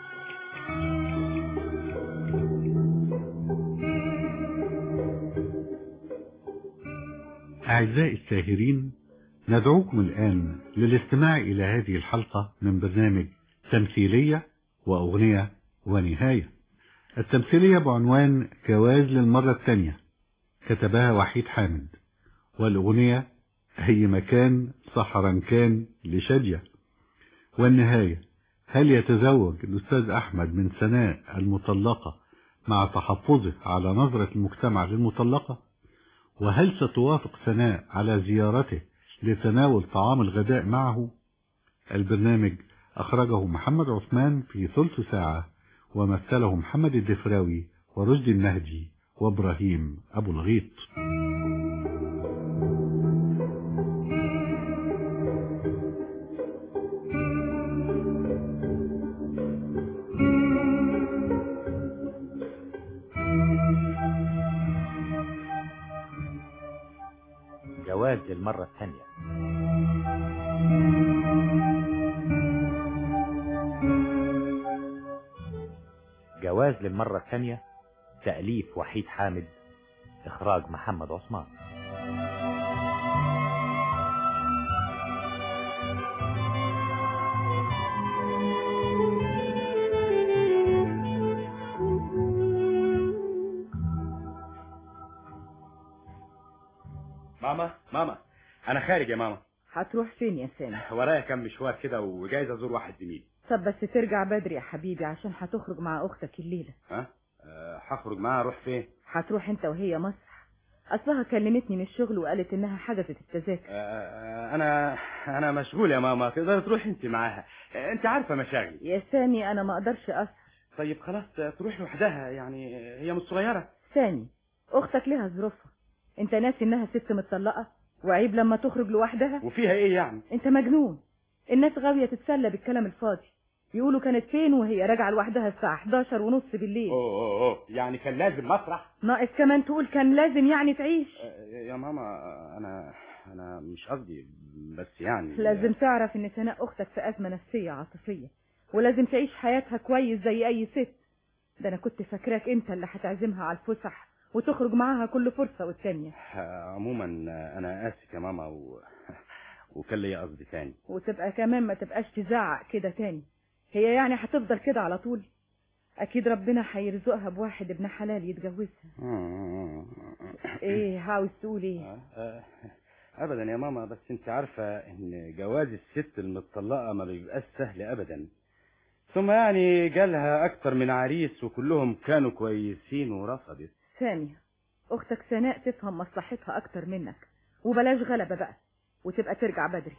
Speaker 2: أعزائي الساهرين ندعوكم الآن للاستماع إلى هذه الحلقة من برنامج تمثيلية وأغنية ونهاية التمثيلية بعنوان جواز للمرة الثانية كتبها وحيد حامد والأغنية أي مكان صحرا كان لشادية والنهاية هل يتزوج الأستاذ أحمد من سناء المطلقة مع تحفظه على نظرة المجتمع للمطلقة وهل ستوافق سناء على زيارته لتناول طعام الغداء معه البرنامج أخرجه محمد عثمان في ثلث ساعة ومثله محمد الدفراوي ورشدي النهجي وابراهيم أبو الغيط
Speaker 5: جواز للمرة الثانية جواز للمرة الثانية تأليف وحيد حامد إخراج محمد عثمان
Speaker 15: ماما ماما انا خارج يا ماما
Speaker 19: هتروح فين يا سامي
Speaker 15: ورايا كام مشوار كده وجايز ازور واحد زميلي
Speaker 19: طب بس ترجع بدري يا حبيبي عشان هتخرج مع اختك الليله
Speaker 15: ها أه هخرج معاها اروح فين
Speaker 19: هتروح انت وهي مسرح اصلها كلمتني من الشغل وقالت انها حجزت التذاكر
Speaker 15: أه انا انا مشغول يا ماما تقدر تروح انت معاها أه انت عارفه مشاغلي
Speaker 19: يا سامي انا ما اقدرش اسهر
Speaker 15: طيب خلاص تروح لوحدها يعني هي مش صغيره
Speaker 19: سامي اختك لها ظروفها انت ناسي انها ست متطلقة وعيب لما تخرج لوحدها
Speaker 18: وفيها ايه يعني
Speaker 19: انت مجنون الناس غاوية تتسلى بالكلام الفاضي يقولوا كانت فين وهي راجعة لوحدها الساعة 11 ونص بالليل
Speaker 18: اوه اوه اوه يعني كان لازم مسرح
Speaker 19: ناقص كمان تقول كان لازم يعني تعيش
Speaker 18: يا ماما انا انا مش قصدي بس يعني
Speaker 19: لازم تعرف ان سناء اختك في ازمة نفسية عاطفية ولازم تعيش حياتها كويس زي اي ست ده انا كنت فاكراك انت اللي هتعزمها على الفسح وتخرج معاها كل فرصة والتانية
Speaker 18: عموما انا اسف يا ماما و... وكان لي قصدي تاني
Speaker 19: وتبقى كمان ما تبقاش تزعق كده تاني هي يعني هتفضل كده على طول اكيد ربنا هيرزقها بواحد ابن حلال يتجوزها ايه عاوز تقول ايه
Speaker 18: ابدا يا ماما بس انت عارفة ان جواز الست المطلقة ما بيبقاش سهل ابدا ثم يعني جالها اكتر من عريس وكلهم كانوا كويسين ورفضت
Speaker 19: ثانية اختك سناء تفهم مصلحتها اكتر منك وبلاش غلبة بقى وتبقى ترجع بدري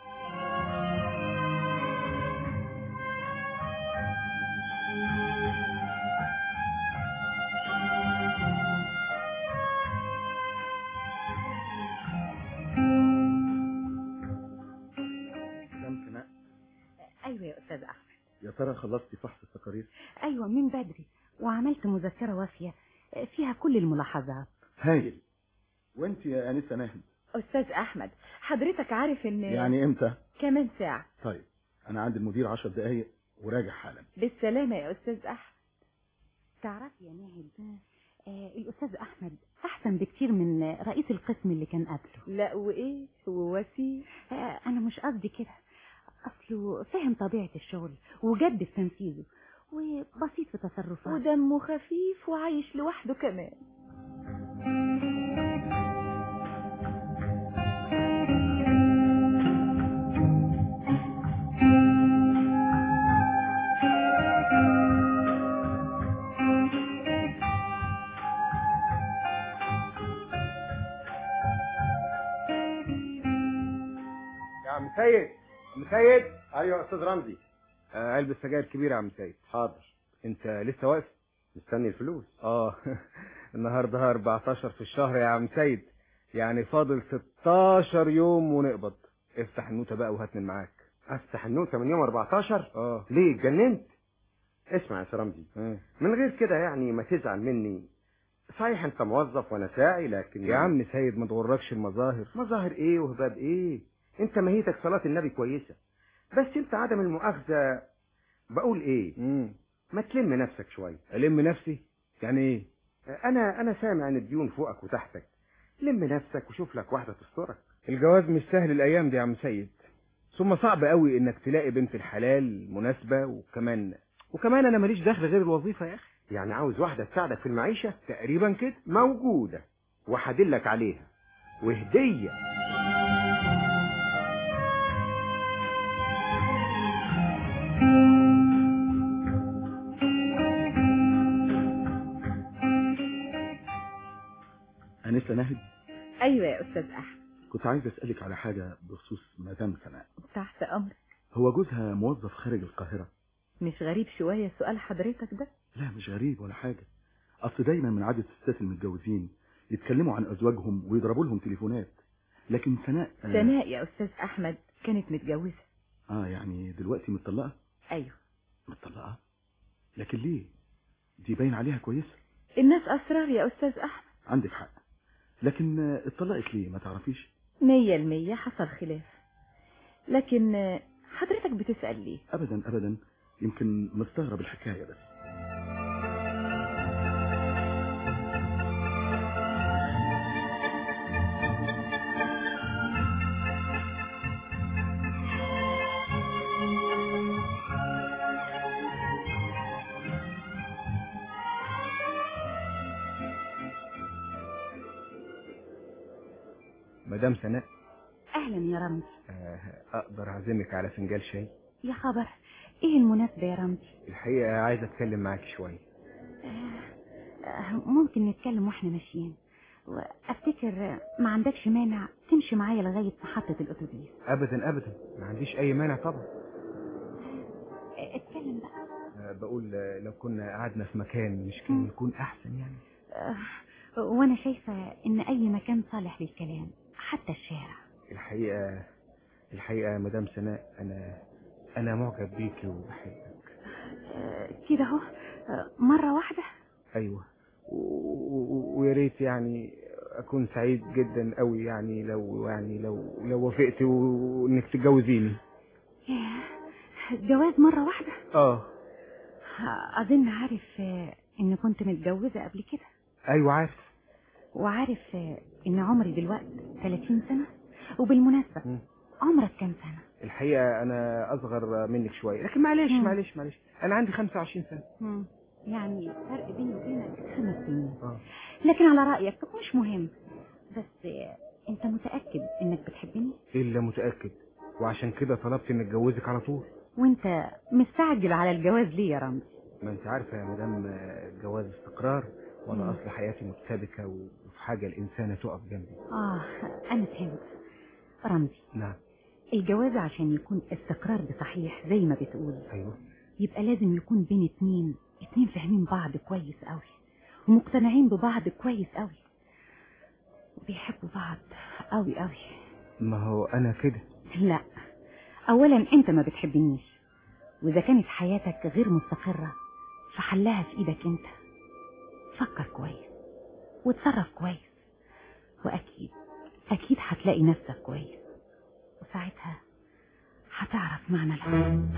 Speaker 20: ايوه يا استاذ احمد
Speaker 2: يا ترى خلصتي فحص التقارير
Speaker 20: ايوه من بدري وعملت مذكره وافيه فيها كل الملاحظات
Speaker 2: هايل وانت يا انسه ناهد
Speaker 19: استاذ احمد حضرتك عارف ان
Speaker 2: يعني امتى
Speaker 19: كمان ساعة
Speaker 2: طيب انا عند المدير عشر دقايق وراجع حالا
Speaker 19: بالسلامة يا استاذ احمد
Speaker 20: تعرفي يا ناهد آه الاستاذ احمد احسن بكتير من رئيس القسم اللي كان قبله
Speaker 19: لا وايه هو وسيم
Speaker 20: آه انا مش قصدي كده اصله فاهم طبيعة الشغل وجد في تنفيذه وبسيط في تصرفاته
Speaker 19: ودمه خفيف وعايش لوحده كمان
Speaker 21: يا عم سيد عم سيد
Speaker 18: ايوه يا استاذ رمزي
Speaker 21: آه علبة سجاير كبيرة يا عم سيد
Speaker 18: حاضر
Speaker 21: انت لسه واقف
Speaker 18: مستني الفلوس
Speaker 21: اه النهارده 14 في الشهر يا عم سيد يعني فاضل 16 يوم ونقبض افتح النوتة بقى وهات من معاك
Speaker 18: افتح النوتة من يوم 14
Speaker 21: اه
Speaker 18: ليه اتجننت اسمع يا سي رمزي
Speaker 21: اه.
Speaker 18: من غير كده يعني ما تزعل مني صحيح انت موظف وانا ساعي لكن
Speaker 21: يا عم سيد ما تغركش المظاهر
Speaker 18: مظاهر ايه وهباب ايه انت ماهيتك صلاة النبي كويسة بس انت عدم المؤاخذة بقول ايه
Speaker 21: مم.
Speaker 18: ما تلم نفسك شوية
Speaker 21: الم نفسي يعني ايه
Speaker 18: انا انا سامع ان الديون فوقك وتحتك لم نفسك وشوف لك واحدة تسترك
Speaker 21: الجواز مش سهل الايام دي يا عم سيد ثم صعب قوي انك تلاقي بنت الحلال مناسبة وكمان وكمان انا ماليش دخل غير الوظيفة يا اخي
Speaker 18: يعني عاوز واحدة تساعدك في المعيشة
Speaker 21: تقريبا كده
Speaker 18: موجودة وهدلك عليها وهدية
Speaker 2: انسه ناهد
Speaker 19: ايوه يا استاذ احمد
Speaker 2: كنت عايز اسالك على حاجه بخصوص مدام سناء
Speaker 19: تحت امرك
Speaker 2: هو جوزها موظف خارج القاهره
Speaker 19: مش غريب شوية سؤال حضرتك ده
Speaker 2: لا مش غريب ولا حاجه اصل دايما من عاده الستات المتجوزين يتكلموا عن ازواجهم ويضربوا لهم تليفونات لكن سناء آه،
Speaker 19: سناء يا استاذ احمد كانت متجوزة
Speaker 2: اه يعني دلوقتي متطلقه
Speaker 19: ايوه
Speaker 2: متطلقه لكن ليه دي باين عليها كويسه
Speaker 19: الناس اسرار يا استاذ احمد
Speaker 2: عندك حق لكن آه، اتطلقت ليه ما تعرفيش
Speaker 19: مية المية حصل خلاف لكن آه، حضرتك بتسأل ليه
Speaker 2: ابدا ابدا يمكن مستغرب الحكايه بس
Speaker 21: مدام سناء
Speaker 20: اهلا يا رمزي
Speaker 21: آه، اقدر اعزمك على فنجان شاي
Speaker 20: يا خبر ايه المناسبة يا رمزي
Speaker 21: الحقيقة عايز اتكلم معاك شوية
Speaker 20: آه، ممكن نتكلم واحنا ماشيين وافتكر آه، ما عندكش مانع تمشي معايا لغاية محطة الاتوبيس
Speaker 21: ابدا ابدا ما عنديش اي مانع طبعا
Speaker 20: آه، اتكلم بقى
Speaker 21: آه، بقول آه، لو كنا قعدنا في مكان مش كان يكون احسن يعني
Speaker 20: آه، وانا شايفة ان اي مكان صالح للكلام حتى الشارع
Speaker 21: الحقيقة الحقيقة يا مدام سناء أنا أنا معجب بيكي وبحبك
Speaker 20: آه، كده اهو آه، مرة واحدة
Speaker 21: أيوة و- و- ويا ريت يعني أكون سعيد جدا قوي يعني لو يعني لو لو وافقت وإنك تتجوزيني
Speaker 20: ياه، جواز مرة واحدة
Speaker 21: آه
Speaker 20: اظن عارف آه، ان كنت متجوزة قبل كده
Speaker 21: أيوة عارف
Speaker 20: وعارف آه، ان عمري دلوقتي 30 سنة وبالمناسبة عمرك كام سنة
Speaker 21: الحقيقة أنا أصغر منك شوية لكن معلش
Speaker 20: مم.
Speaker 21: معلش معلش أنا عندي 25 سنة
Speaker 20: مم. يعني فرق بيني وبينك خمس سنين
Speaker 21: آه.
Speaker 20: لكن على رأيك مش مهم بس آه، انت متأكد انك بتحبني
Speaker 21: إلا متأكد وعشان كده طلبت إن أتجوزك على طول
Speaker 20: وانت مستعجل على الجواز ليه يا رمزي
Speaker 21: ما أنت عارفة يا مدام آه، الجواز استقرار وأنا
Speaker 20: مم.
Speaker 21: أصل حياتي متسابكة وفي حاجة الإنسانة تقف جنبي
Speaker 20: اه انا فهمت رمزي
Speaker 21: نعم
Speaker 20: الجواز عشان يكون استقرار بصحيح زي ما بتقول
Speaker 21: أيوة
Speaker 20: يبقى لازم يكون بين اتنين اتنين فاهمين بعض كويس قوي ومقتنعين ببعض كويس قوي وبيحبوا بعض قوي قوي
Speaker 21: ما هو أنا كده
Speaker 20: لا اولا انت ما بتحبنيش واذا كانت حياتك غير مستقرة فحلها في ايدك انت فكر كويس وتصرف كويس واكيد اكيد هتلاقي نفسك كويس وساعتها هتعرف معنى الحب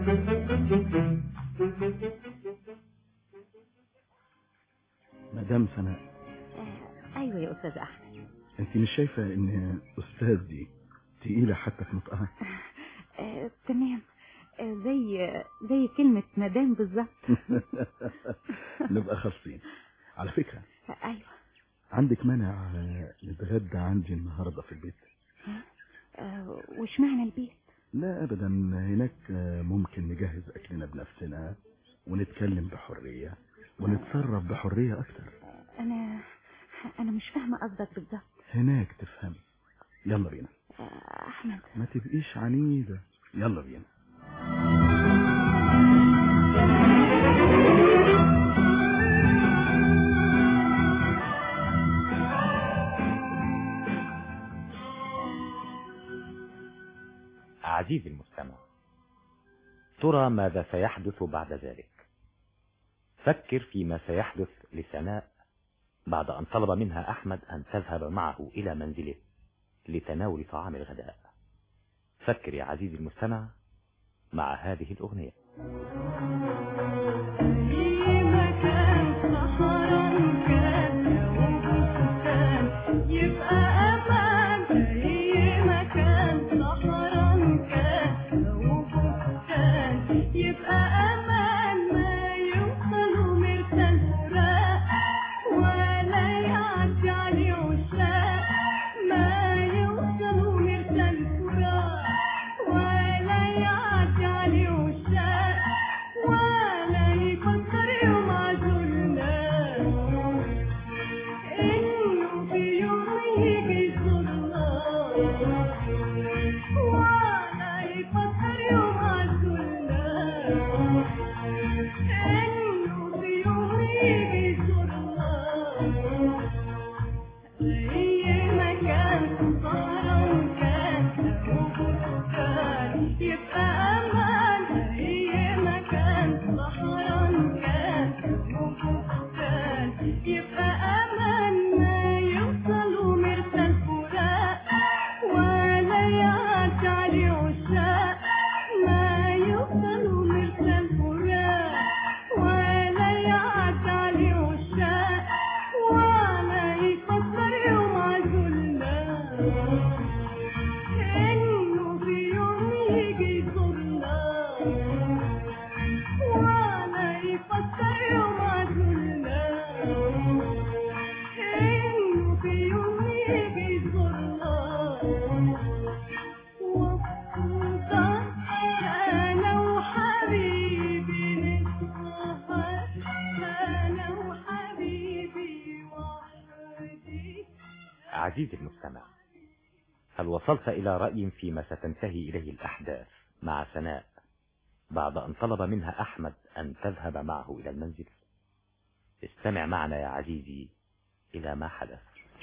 Speaker 2: مدام سناء
Speaker 20: ايوه يا استاذ احمد
Speaker 2: انت مش شايفة ان استاذ دي تقيلة حتى في نطقها
Speaker 20: آه، تمام آه، زي زي كلمة مدام بالظبط
Speaker 2: نبقى خالصين على فكرة
Speaker 20: ايوه
Speaker 2: عندك مانع آه، نتغدى عندي النهاردة في البيت
Speaker 20: آه، وش معنى البيت
Speaker 2: لا ابدا هناك آه، ممكن نجهز اكلنا بنفسنا ونتكلم بحرية ونتصرف بحرية اكتر
Speaker 20: انا انا مش فاهمة قصدك بالظبط
Speaker 2: هناك تفهمي يلا بينا
Speaker 20: آه، احمد
Speaker 2: ما تبقيش عنيدة يلا بينا
Speaker 1: عزيزي المستمع ترى ماذا سيحدث بعد ذلك فكر فيما سيحدث لسناء بعد أن طلب منها أحمد أن تذهب معه إلى منزله لتناول طعام الغداء فكر يا عزيزي المستمع مع هذه الأغنية
Speaker 10: يبقى أمان أي مكان صحرا كان أو بستان يبقى أمان ما يوصل مرسل فراق ولا يعدي عليه عشاق ما يوصل مرسل فراق ولا يعدي عليه عشاق ولا يفكر يوم عزولنا إنه في يوم يجي يزورنا ولا يفكر يوم عزولنا إنه في يوم يجي يزورنا أي مكان صحرا وكان أو بستان يبقى أمان أي مكان صحرا كان أو بستان يبقى أمان ما يوصل مرسل فراق ولا يعدي عليه عشاق ما يوصل مرسل فراق ولا يعدي عليه عشاق ولا يفكر يوم عزولنا إنه في يوم يجي يزورنا ولا يفكر يوم عزولنا إنه في يوم يجي يزورنا وخصوصا أنا وحبيبي نسهر أنا وحبيبي وحدي
Speaker 1: عزيزي المستمع هل وصلت إلى رأي فيما ستنتهي إليه الأحداث مع سناء بعد أن طلب منها أحمد أن تذهب معه إلى المنزل استمع معنا يا عزيزي إلى ما حدث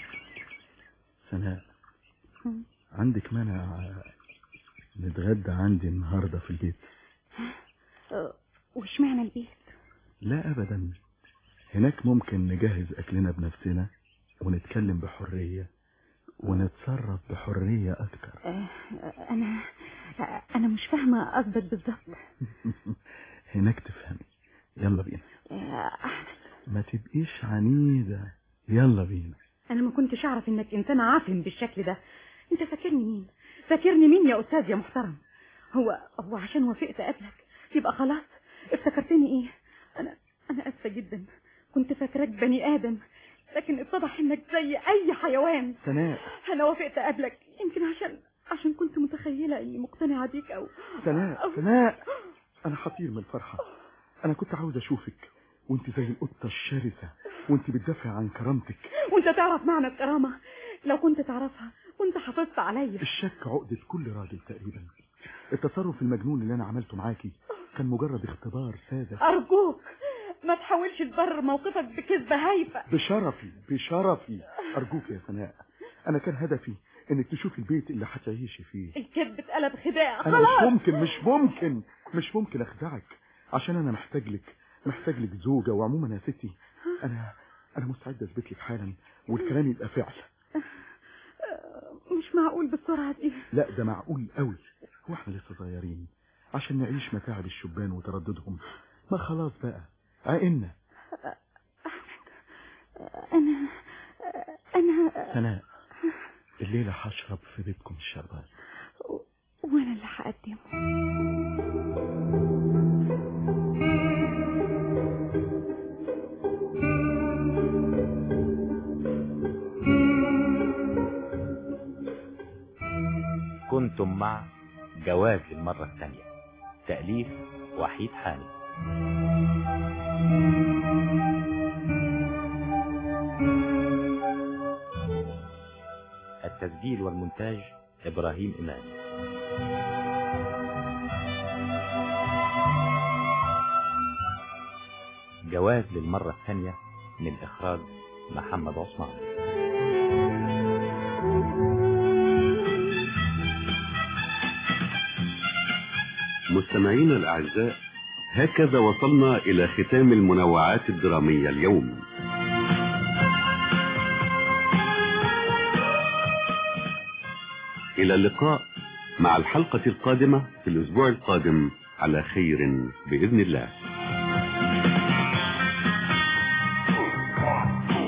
Speaker 9: سناء عندك مانع نتغدى عندي النهاردة في البيت
Speaker 20: أه، وش معنى البيت
Speaker 9: لا أبدا هناك ممكن نجهز أكلنا بنفسنا ونتكلم بحرية ونتصرف بحرية أكتر
Speaker 20: أه، انا انا مش فاهمه قصدك بالظبط
Speaker 9: هناك تفهمي يلا بينا
Speaker 20: أه،
Speaker 9: ما تبقيش عنيدة يلا بينا
Speaker 19: انا ما كنتش اعرف انك انسان عافن بالشكل ده انت فاكرني مين فاكرني مين يا استاذ يا محترم هو هو عشان وافقت اقابلك يبقى خلاص افتكرتني ايه انا انا اسفه جدا كنت فاكراك بني ادم لكن اتضح انك زي اي حيوان
Speaker 9: سناء
Speaker 19: انا وافقت اقابلك يمكن عشان عشان كنت متخيله اني مقتنعه بيك او
Speaker 9: سناء سناء أنا حطير من الفرحة أنا كنت عاوز أشوفك وأنت زي القطة الشرسة وأنت بتدافع عن كرامتك
Speaker 19: وانت تعرف معنى الكرامه لو كنت تعرفها كنت حافظت عليا
Speaker 9: الشك عقدة كل راجل تقريبا التصرف المجنون اللي أنا عملته معاكي كان مجرد اختبار ساذج
Speaker 19: ارجوك ما تحاولش تبرر موقفك بكذبه هايفه
Speaker 9: بشرفي بشرفي أرجوك يا سناء أنا كان هدفي إنك تشوفي البيت اللي هتعيشي فيه
Speaker 19: الكذب اتقلب خداع
Speaker 9: أنا مش
Speaker 19: خلاص
Speaker 9: ممكن مش ممكن مش ممكن أخدعك عشان أنا محتاج لك محتاج لك زوجة وعموما يا ستي أنا أنا مستعد أثبت لك حالا والكلام يبقى فعل
Speaker 19: مش معقول بالسرعه دي
Speaker 9: لا ده معقول قوي هو احنا لسه صغيرين عشان نعيش متاعب الشبان وترددهم ما خلاص بقى عقلنا
Speaker 20: انا انا
Speaker 9: سناء الليلة هشرب في بيتكم الشربات
Speaker 20: وانا اللي هقدمه
Speaker 1: كنتم مع جواز المرة الثانية تأليف وحيد حامد التسجيل والمونتاج إبراهيم إمام جواز للمرة الثانية من إخراج محمد عثمان
Speaker 22: مستمعينا الأعزاء هكذا وصلنا إلى ختام المنوعات الدرامية اليوم إلى اللقاء مع الحلقة القادمة في الأسبوع القادم على خير بإذن الله